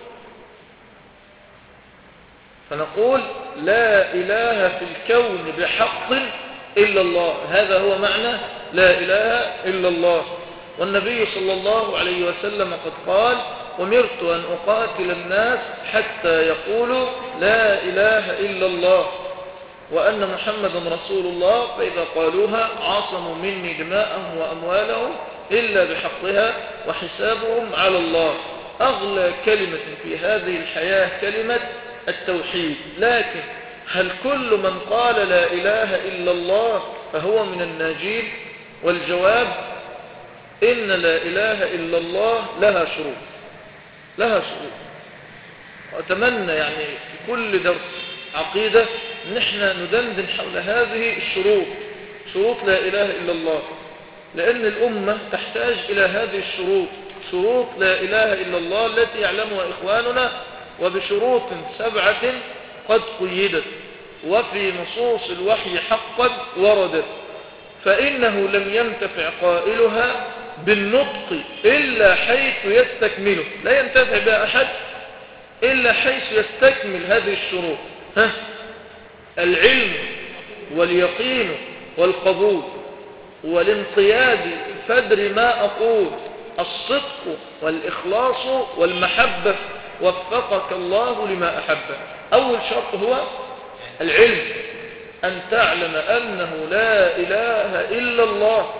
فنقول لا إله في الكون بحق إلا الله هذا هو معنى لا إله إلا الله والنبي صلى الله عليه وسلم قد قال أمرت أن أقاتل الناس حتى يقولوا لا إله إلا الله وأن محمدا رسول الله فإذا قالوها عاصموا مني دماءهم وأموالهم إلا بحقها وحسابهم على الله أغلى كلمة في هذه الحياة كلمة التوحيد لكن هل كل من قال لا إله إلا الله فهو من الناجين والجواب إن لا إله إلا الله لها شروط لها شروط وأتمنى يعني في كل درس عقيدة نحن ندندن حول هذه الشروط شروط لا إله إلا الله لأن الأمة تحتاج إلى هذه الشروط شروط لا إله إلا الله التي يعلمها إخواننا وبشروط سبعة قد قيدت وفي نصوص الوحي حقا وردت فإنه لم ينتفع قائلها بالنطق إلا حيث يستكمله لا ينتفع بها أحد إلا حيث يستكمل هذه الشروط ها العلم واليقين والقبول والانقياد فدر ما أقول الصدق والإخلاص والمحبة وفقك الله لما أحبه أول شرط هو العلم أن تعلم أنه لا إله إلا الله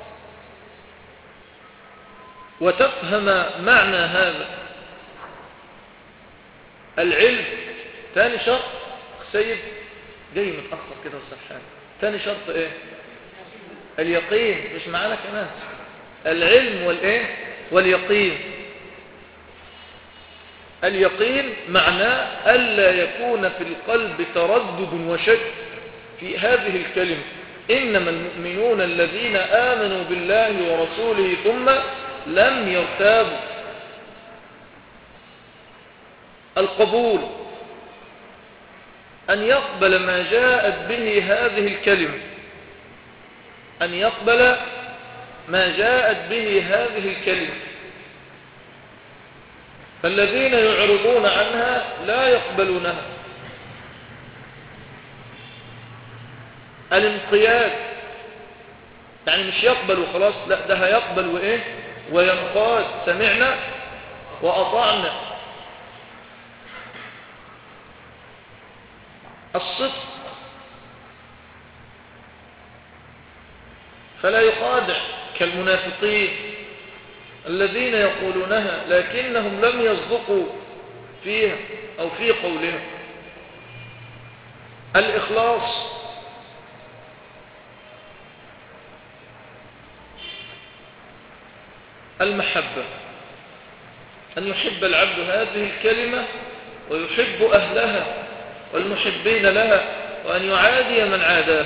وتفهم معنى هذا العلم ثاني شرط سيد جاي متأخر كده وسرحان ثاني شرط ايه اليقين مش معانا كمان العلم والايه واليقين اليقين معناه ألا يكون في القلب تردد وشك في هذه الكلمة إنما المؤمنون الذين آمنوا بالله ورسوله ثم لم يرتابوا القبول أن يقبل ما جاءت به هذه الكلمة أن يقبل ما جاءت به هذه الكلمة فالذين يعرضون عنها لا يقبلونها الانقياد يعني مش يقبل وخلاص لا ده هيقبل وإيه وينقاد سمعنا وأطعنا الصدق فلا يخادع كالمنافقين الذين يقولونها لكنهم لم يصدقوا فيها أو في قولها الإخلاص المحبة أن يحب العبد هذه الكلمة ويحب أهلها والمحبين لها وأن يعادي من عاداها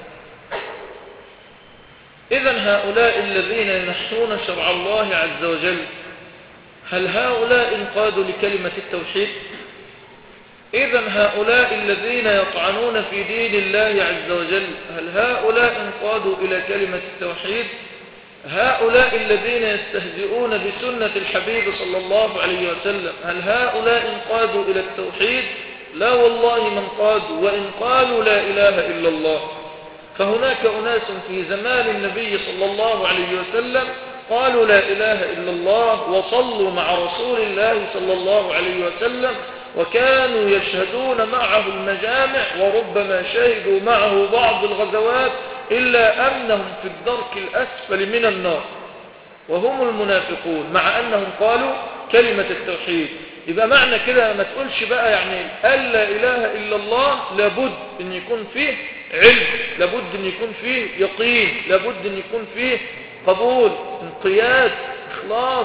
إذا هؤلاء الذين ينحون شرع الله عز وجل هل هؤلاء انقادوا لكلمة التوحيد إذا هؤلاء الذين يطعنون في دين الله عز وجل هل هؤلاء انقادوا إلى كلمة التوحيد هؤلاء الذين يستهزئون بسنة الحبيب صلى الله عليه وسلم هل هؤلاء انقادوا إلى التوحيد لا والله من قادوا وإن قالوا لا إله إلا الله فهناك أناس في زمان النبي صلى الله عليه وسلم قالوا لا إله إلا الله وصلوا مع رسول الله صلى الله عليه وسلم وكانوا يشهدون معه المجامع وربما شهدوا معه بعض الغزوات إلا أنهم في الدرك الأسفل من النار وهم المنافقون مع أنهم قالوا كلمة التوحيد يبقى معنى كده ما تقولش بقى يعني قال لا إله إلا الله لابد أن يكون فيه علم لابد أن يكون فيه يقين لابد أن يكون فيه قبول انقياد إخلاص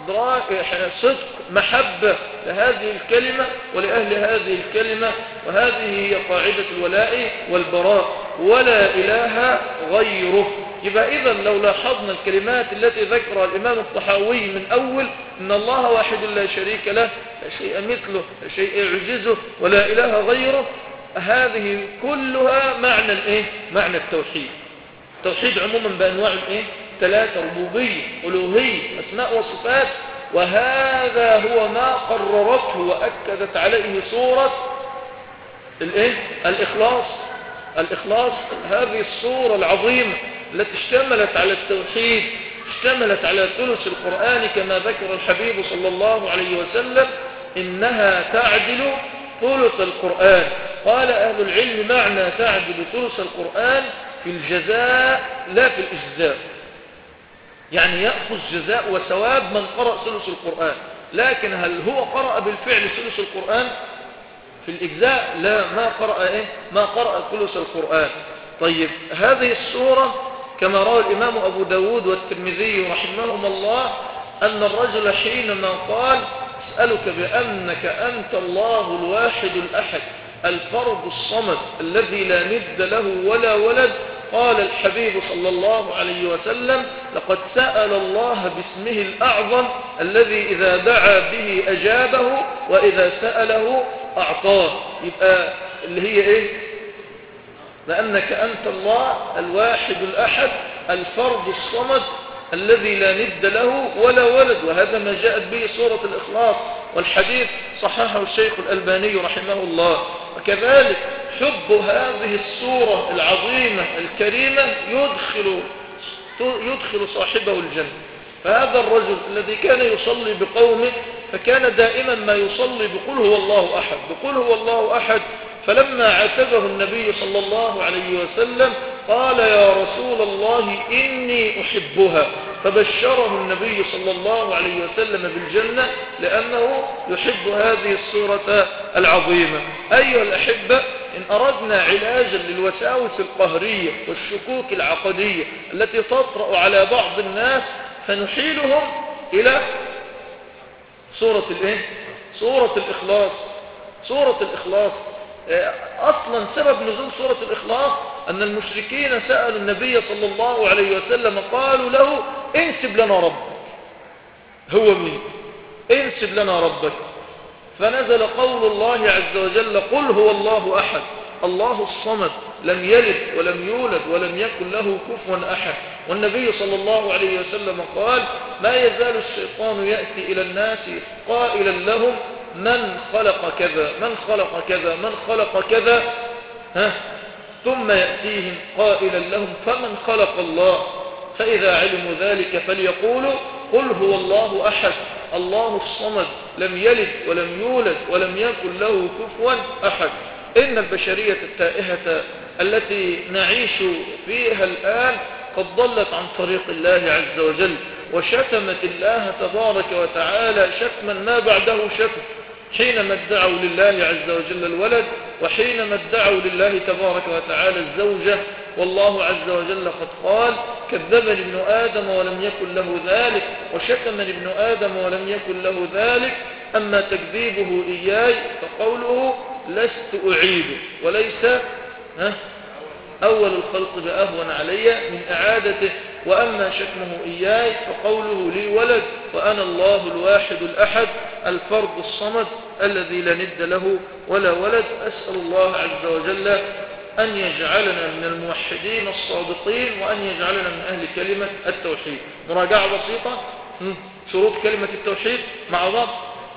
إدراك صدق محبة لهذه الكلمة ولأهل هذه الكلمة وهذه هي قاعدة الولاء والبراء ولا إله غيره يبقى إذا لو لاحظنا الكلمات التي ذكرها الإمام الطحاوي من أول إن الله واحد لا شريك له لا شيء مثله لا شيء يعجزه ولا إله غيره هذه كلها معنى الإيه؟ معنى التوحيد التوحيد عموما بأنواع الإيه؟ ثلاثة ربوبية ألوهية أسماء وصفات وهذا هو ما قررته وأكدت عليه سورة الإيه؟ الإخلاص الإخلاص هذه الصورة العظيمة التي اشتملت على التوحيد اشتملت على ثلث القرآن كما ذكر الحبيب صلى الله عليه وسلم إنها تعدل ثلث القرآن قال أهل العلم معنى تعدل ثلث القرآن في الجزاء لا في الإجزاء يعني يأخذ جزاء وثواب من قرأ ثلث القرآن لكن هل هو قرأ بالفعل ثلث القرآن في الإجزاء لا ما قرأ إيه ما قرأ ثلث القرآن طيب هذه السورة كما روى الإمام أبو داود والترمذي رحمهما الله أن الرجل حينما قال أسألك بأنك أنت الله الواحد الأحد الفرد الصمد الذي لا ند له ولا ولد قال الحبيب صلى الله عليه وسلم لقد سأل الله باسمه الأعظم الذي إذا دعا به أجابه وإذا سأله أعطاه يبقى اللي هي إيه لأنك أنت الله الواحد الأحد الفرد الصمد الذي لا ند له ولا ولد وهذا ما جاءت به سورة الإخلاص والحديث صححه الشيخ الألباني رحمه الله وكذلك حب هذه السورة العظيمة الكريمة يدخل يدخل صاحبه الجنة فهذا الرجل الذي كان يصلي بقومه فكان دائما ما يصلي بقول هو الله أحد بقول هو الله أحد فلما عاتبه النبي صلى الله عليه وسلم قال يا رسول الله إني أحبها فبشره النبي صلى الله عليه وسلم بالجنة لأنه يحب هذه السورة العظيمة أيها الأحبة إن أردنا علاجا للوساوس القهرية والشكوك العقدية التي تطرأ على بعض الناس فنحيلهم إلى سورة الإيه؟ سورة الإخلاص سورة الإخلاص أصلا سبب نزول سورة الإخلاص أن المشركين سألوا النبي صلى الله عليه وسلم قالوا له انسب لنا ربك هو مين انسب لنا ربك فنزل قول الله عز وجل قل هو الله أحد الله الصمد لم يلد ولم يولد ولم يكن له كفوا أحد والنبي صلى الله عليه وسلم قال ما يزال الشيطان يأتي إلى الناس قائلا لهم من خلق كذا من خلق كذا من خلق كذا ها ثم يأتيهم قائلا لهم فمن خلق الله فإذا علموا ذلك فليقولوا قل هو الله أحد الله الصمد لم يلد ولم يولد ولم يكن له كفوا أحد إن البشرية التائهة التي نعيش فيها الآن قد ضلت عن طريق الله عز وجل وشتمت الله تبارك وتعالى شتما ما بعده شتم حينما ادعوا لله عز وجل الولد وحينما ادعوا لله تبارك وتعالى الزوجة والله عز وجل قد قال كذبني ابن آدم ولم يكن له ذلك وشتمني ابن آدم ولم يكن له ذلك أما تكذيبه إياي فقوله لست أعيده وليس ها أول الخلق بأهون علي من إعادته وأما شتمه إياي فقوله لي ولد وأنا الله الواحد الأحد الفرد الصمد الذي لا ند له ولا ولد أسأل الله عز وجل أن يجعلنا من الموحدين الصادقين وأن يجعلنا من أهل كلمة التوحيد مراجعة بسيطة شروط كلمة التوحيد مع بعض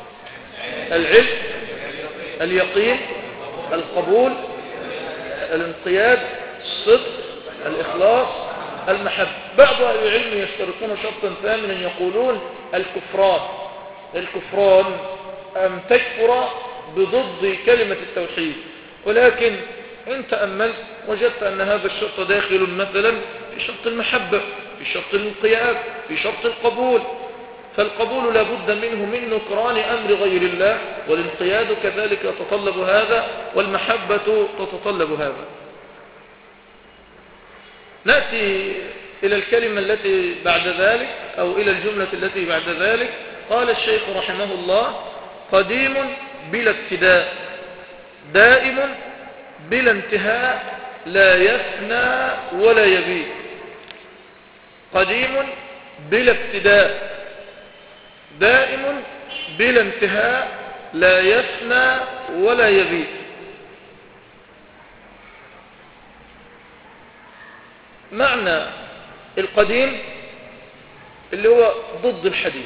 العلم اليقين القبول الانقياد الصدق الإخلاص المحبة بعض أهل العلم يشترطون شرطا ثامنا يقولون الكفران الكفران أن تكفر بضد كلمة التوحيد ولكن إن تأملت وجدت أن هذا الشرط داخل مثلا في شرط المحبة في شرط الانقياد في شرط القبول فالقبول لا بد منه من نكران أمر غير الله والانقياد كذلك يتطلب هذا والمحبة تتطلب هذا نأتي إلى الكلمة التي بعد ذلك أو إلى الجملة التي بعد ذلك قال الشيخ رحمه الله قديم بلا ابتداء دائم بلا انتهاء لا يفنى ولا يبيد قديم بلا ابتداء دائم بلا انتهاء لا يفنى ولا يبيد معنى القديم اللي هو ضد الحديث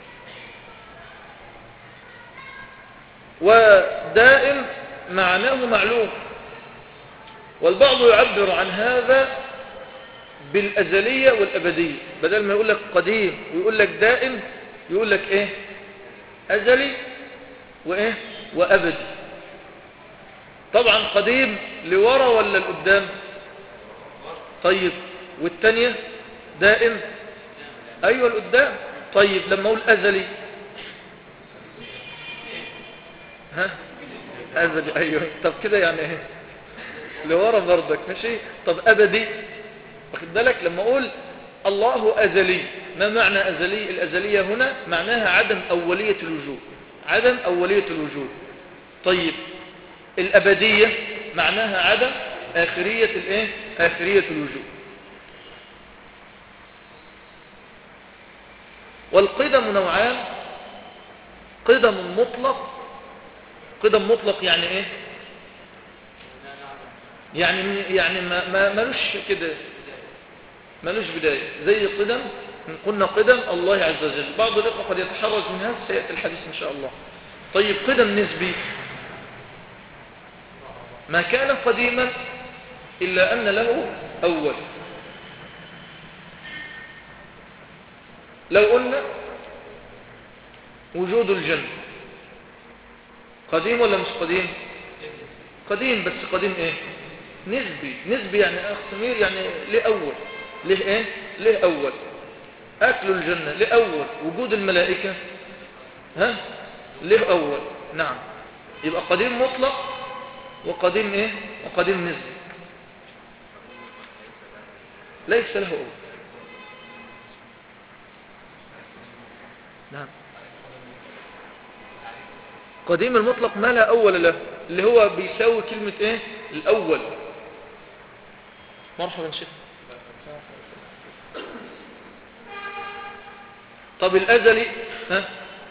ودائم معناه معلوم والبعض يعبر عن هذا بالأزلية والأبدية بدل ما يقول لك قديم ويقول لك دائم يقول لك ايه أزلي وايه وأبدي طبعا قديم لورا ولا لقدام طيب والتانية دائم ايوه لقدام طيب لما اقول أزلي ها أزلي أيوه طب كده يعني ايه لورا برضك ماشي طب أبدي واخد بالك لما أقول الله أزلي ما معنى أزلي الأزلية هنا معناها عدم أولية الوجود عدم أولية الوجود طيب الأبدية معناها عدم آخرية الإيه آخرية الوجود والقدم نوعان قدم مطلق قدم مطلق يعني ايه يعني يعني ما ما ملوش كده ملوش بداية زي قدم إن قلنا قدم الله عز وجل بعض الإخوة قد يتحرز من هذا سيأتي الحديث إن شاء الله طيب قدم نسبي ما كان قديما إلا أن له أول لو قلنا وجود الجنة قديم ولا مش قديم قديم بس قديم ايه نسبي نسبي يعني اخ سمير يعني ليه اول ليه ايه ليه اول اكل الجنة ليه اول وجود الملائكة ها ليه اول نعم يبقى قديم مطلق وقديم ايه وقديم نسبي ليس له اول نعم قديم المطلق ما لا أول له اللي هو بيساوي كلمة ايه الأول مرحبا شيخ طب الأزلي ها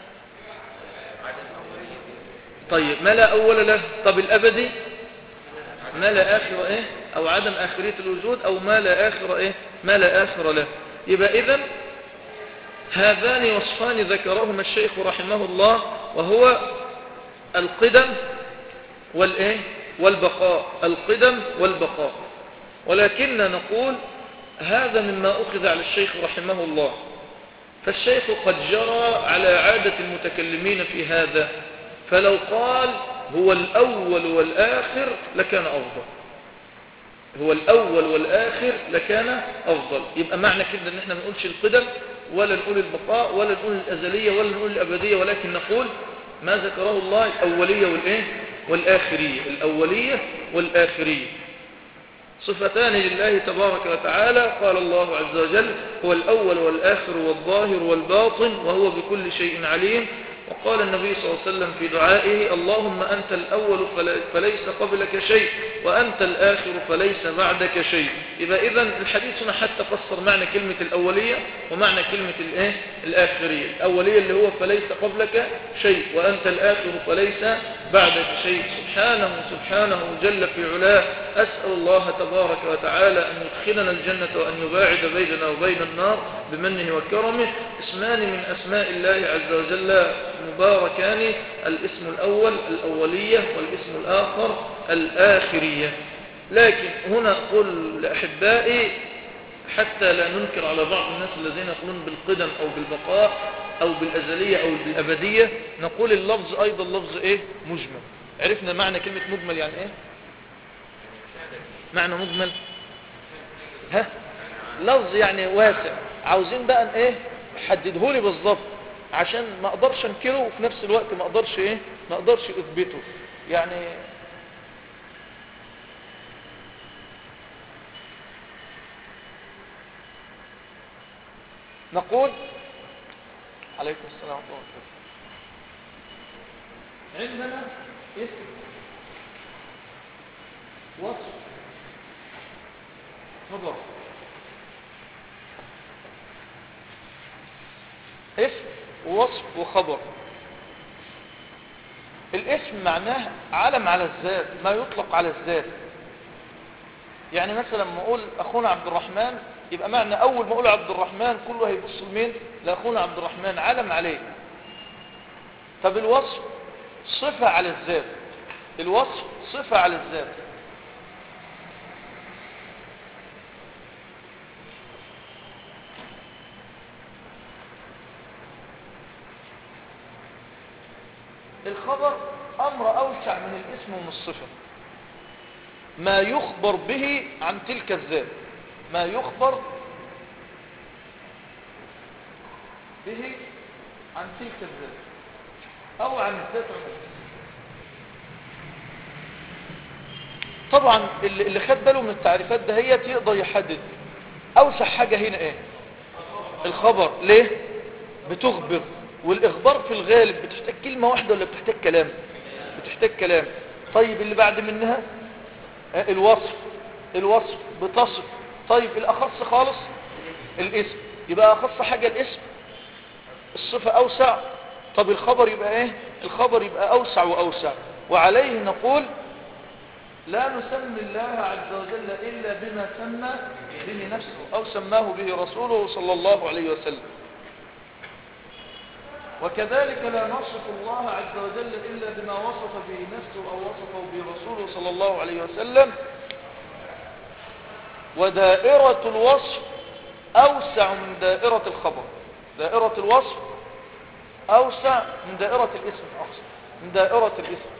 طيب ما لا أول له طب الأبدي ما لا آخر ايه أو عدم آخرية الوجود أو ما لا آخر ايه ما لا آخر له يبقى إذن هذان وصفان ذكرهما الشيخ رحمه الله وهو القدم والايه والبقاء القدم والبقاء ولكن نقول هذا مما أخذ على الشيخ رحمه الله فالشيخ قد جرى على عادة المتكلمين في هذا فلو قال هو الأول والآخر لكان أفضل هو الأول والآخر لكان أفضل يبقى معنى كده ان احنا ما نقولش القدم ولا نقول البقاء ولا نقول الأزلية ولا نقول الأبدية ولكن نقول ما ذكره الله الأولية والإيه والآخرية الأولية والآخرية صفتان لله تبارك وتعالى قال الله عز وجل هو الأول والآخر والظاهر والباطن وهو بكل شيء عليم وقال النبي صلى الله عليه وسلم في دعائه اللهم أنت الأول فليس قبلك شيء وأنت الآخر فليس بعدك شيء إذا إذن الحديث هنا حتى فسر معنى كلمة الأولية ومعنى كلمة الإيه؟ الآخرية الأولية اللي هو فليس قبلك شيء وأنت الآخر فليس بعدك شيء سبحانه سبحانه جل في علاه أسأل الله تبارك وتعالى أن يدخلنا الجنة وأن يباعد بيننا وبين النار بمنه وكرمه اسمان من أسماء الله عز وجل مباركان الاسم الأول الأولية والاسم الآخر الآخرية لكن هنا أقول لأحبائي حتى لا ننكر على بعض الناس الذين يقولون بالقدم أو بالبقاء أو بالأزلية أو بالأبدية نقول اللفظ أيضا لفظ إيه مجمل عرفنا معنى كلمة مجمل يعني إيه معنى مجمل ها لفظ يعني واسع عاوزين بقى ايه حدده لي بالظبط عشان ما اقدرش انكره وفي نفس الوقت ما اقدرش ايه ما اقدرش اثبته يعني نقول عليكم السلام ورحمة الله وبركاته عندنا اسم وصف خبر اسم ووصف وخبر الاسم معناه علم على الذات ما يطلق على الذات يعني مثلا لما اقول اخونا عبد الرحمن يبقى معنى اول ما اقول عبد الرحمن كله هيبص لمين لاخونا عبد الرحمن علم عليه طب الوصف صفة على الذات الوصف صفة على الذات الخبر امر اوسع من الاسم ومن الصفة ما يخبر به عن تلك الذات ما يخبر به عن تلك الذات او عن الذات عموما طبعا اللي اللي خد باله من التعريفات دهيت يقدر يحدد اوسع حاجة هنا ايه الخبر ليه بتخبر والاخبار في الغالب بتحتاج كلمة واحدة ولا بتحتاج كلام بتحتاج كلام طيب اللي بعد منها آه، الوصف الوصف بتصف طيب الاخص خالص الاسم يبقى اخص حاجة الاسم الصفة اوسع طب الخبر يبقى ايه الخبر يبقى اوسع واوسع وعليه نقول لا نسمي الله عز وجل إلا بما سمى به نفسه أو سماه به رسوله صلى الله عليه وسلم وكذلك لا نصف الله عز وجل إلا بما وصف به نفسه أو وصفه به رسوله صلى الله عليه وسلم ودائرة الوصف أوسع من دائرة الخبر دائرة الوصف أوسع من دائرة الاسم أقصد من دائرة الاسم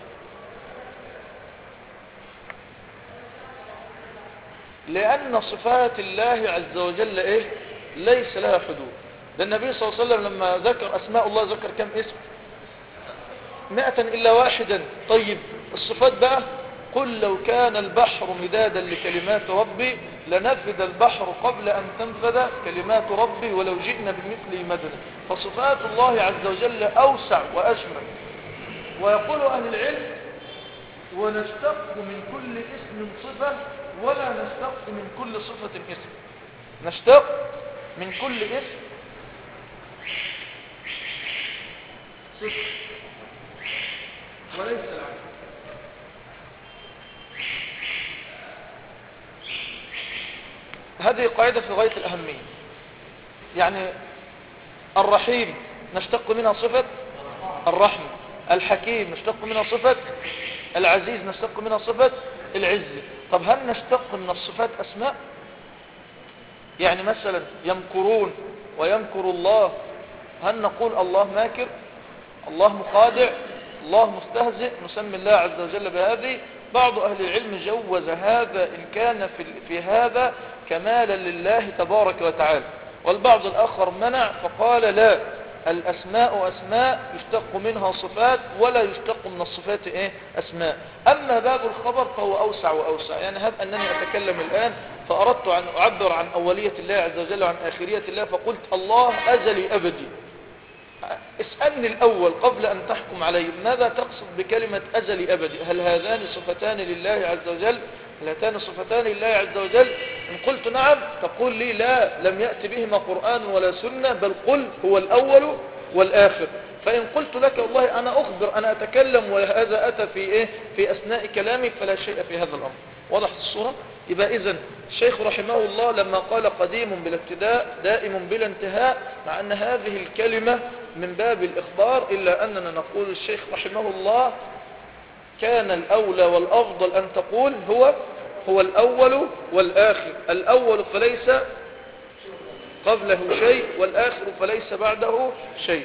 لأن صفات الله عز وجل إيه ليس لها حدود ده النبي صلى الله عليه وسلم لما ذكر أسماء الله ذكر كم اسم مئة إلا واحدا طيب الصفات بقى قل لو كان البحر مدادا لكلمات ربي لنفد البحر قبل أن تنفد كلمات ربي ولو جئنا بمثله مددا فصفات الله عز وجل أوسع وأشمل ويقول أهل العلم ونشتق من كل اسم صفة ولا نشتق من كل صفة اسم نشتق من كل اسم صفة وليس العكس هذه قاعدة في غاية الأهمية يعني الرحيم نشتق منها صفة الرحمة الحكيم نشتق منها صفة العزيز نشتق منها صفة العزة طب هل نشتق من الصفات أسماء يعني مثلا يمكرون ويمكر الله هل نقول الله ماكر الله مخادع الله مستهزئ نسمي الله عز وجل بهذه بعض أهل العلم جوز هذا إن كان في, في هذا كمالا لله تبارك وتعالى والبعض الآخر منع فقال لا الأسماء أسماء يشتق منها صفات ولا يشتق من الصفات إيه؟ أسماء أما باب الخبر فهو أوسع وأوسع يعني هب أنني أتكلم الآن فأردت أن أعبر عن أولية الله عز وجل وعن آخرية الله فقلت الله أزلي أبدي اسألني الأول قبل أن تحكم علي ماذا تقصد بكلمة أزلي أبدي هل هذان صفتان لله عز وجل هل هاتان صفتان لله عز وجل إن قلت نعم تقول لي لا لم يأتي بهما قرآن ولا سنة بل قل هو الأول والآخر فإن قلت لك والله أنا أخبر أنا أتكلم وهذا أتى في إيه في أثناء كلامي فلا شيء في هذا الأمر واضح الصورة يبقى إذن الشيخ رحمه الله لما قال قديم بلا ابتداء دائم بلا انتهاء مع أن هذه الكلمة من باب الإخبار إلا أننا نقول الشيخ رحمه الله كان الأولى والأفضل أن تقول هو هو الأول والآخر الأول فليس قبله شيء والآخر فليس بعده شيء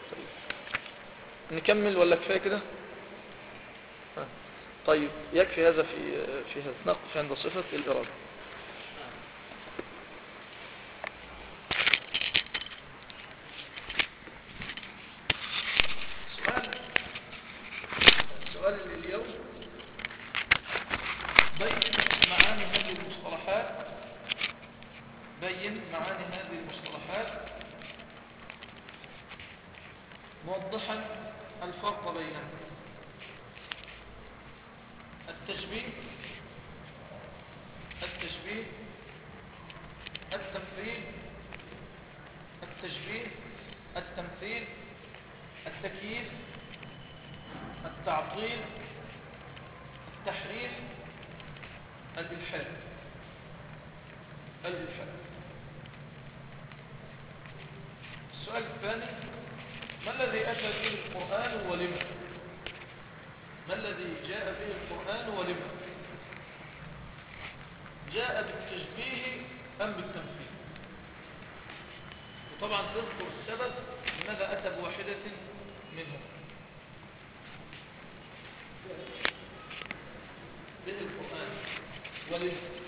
نكمل ولا كفاية كده طيب يكفي هذا في في هذا نقف عند صفة الإرادة سؤال السؤال اللي اليوم بين معاني هذه المصطلحات بين معاني هذه المصطلحات موضحا الفرق بينهم التشبيه التشبيه التمثيل التشبيه التمثيل التكييف التعطيل التحريف الإلحاد الإلحاد السؤال الثاني ما الذي أتى به القرآن ولما ما الذي جاء به القرآن ولما جاء بالتشبيه أم بالتمثيل وطبعا تذكر السبب لماذا أتى بواحدة منهم به القرآن ولما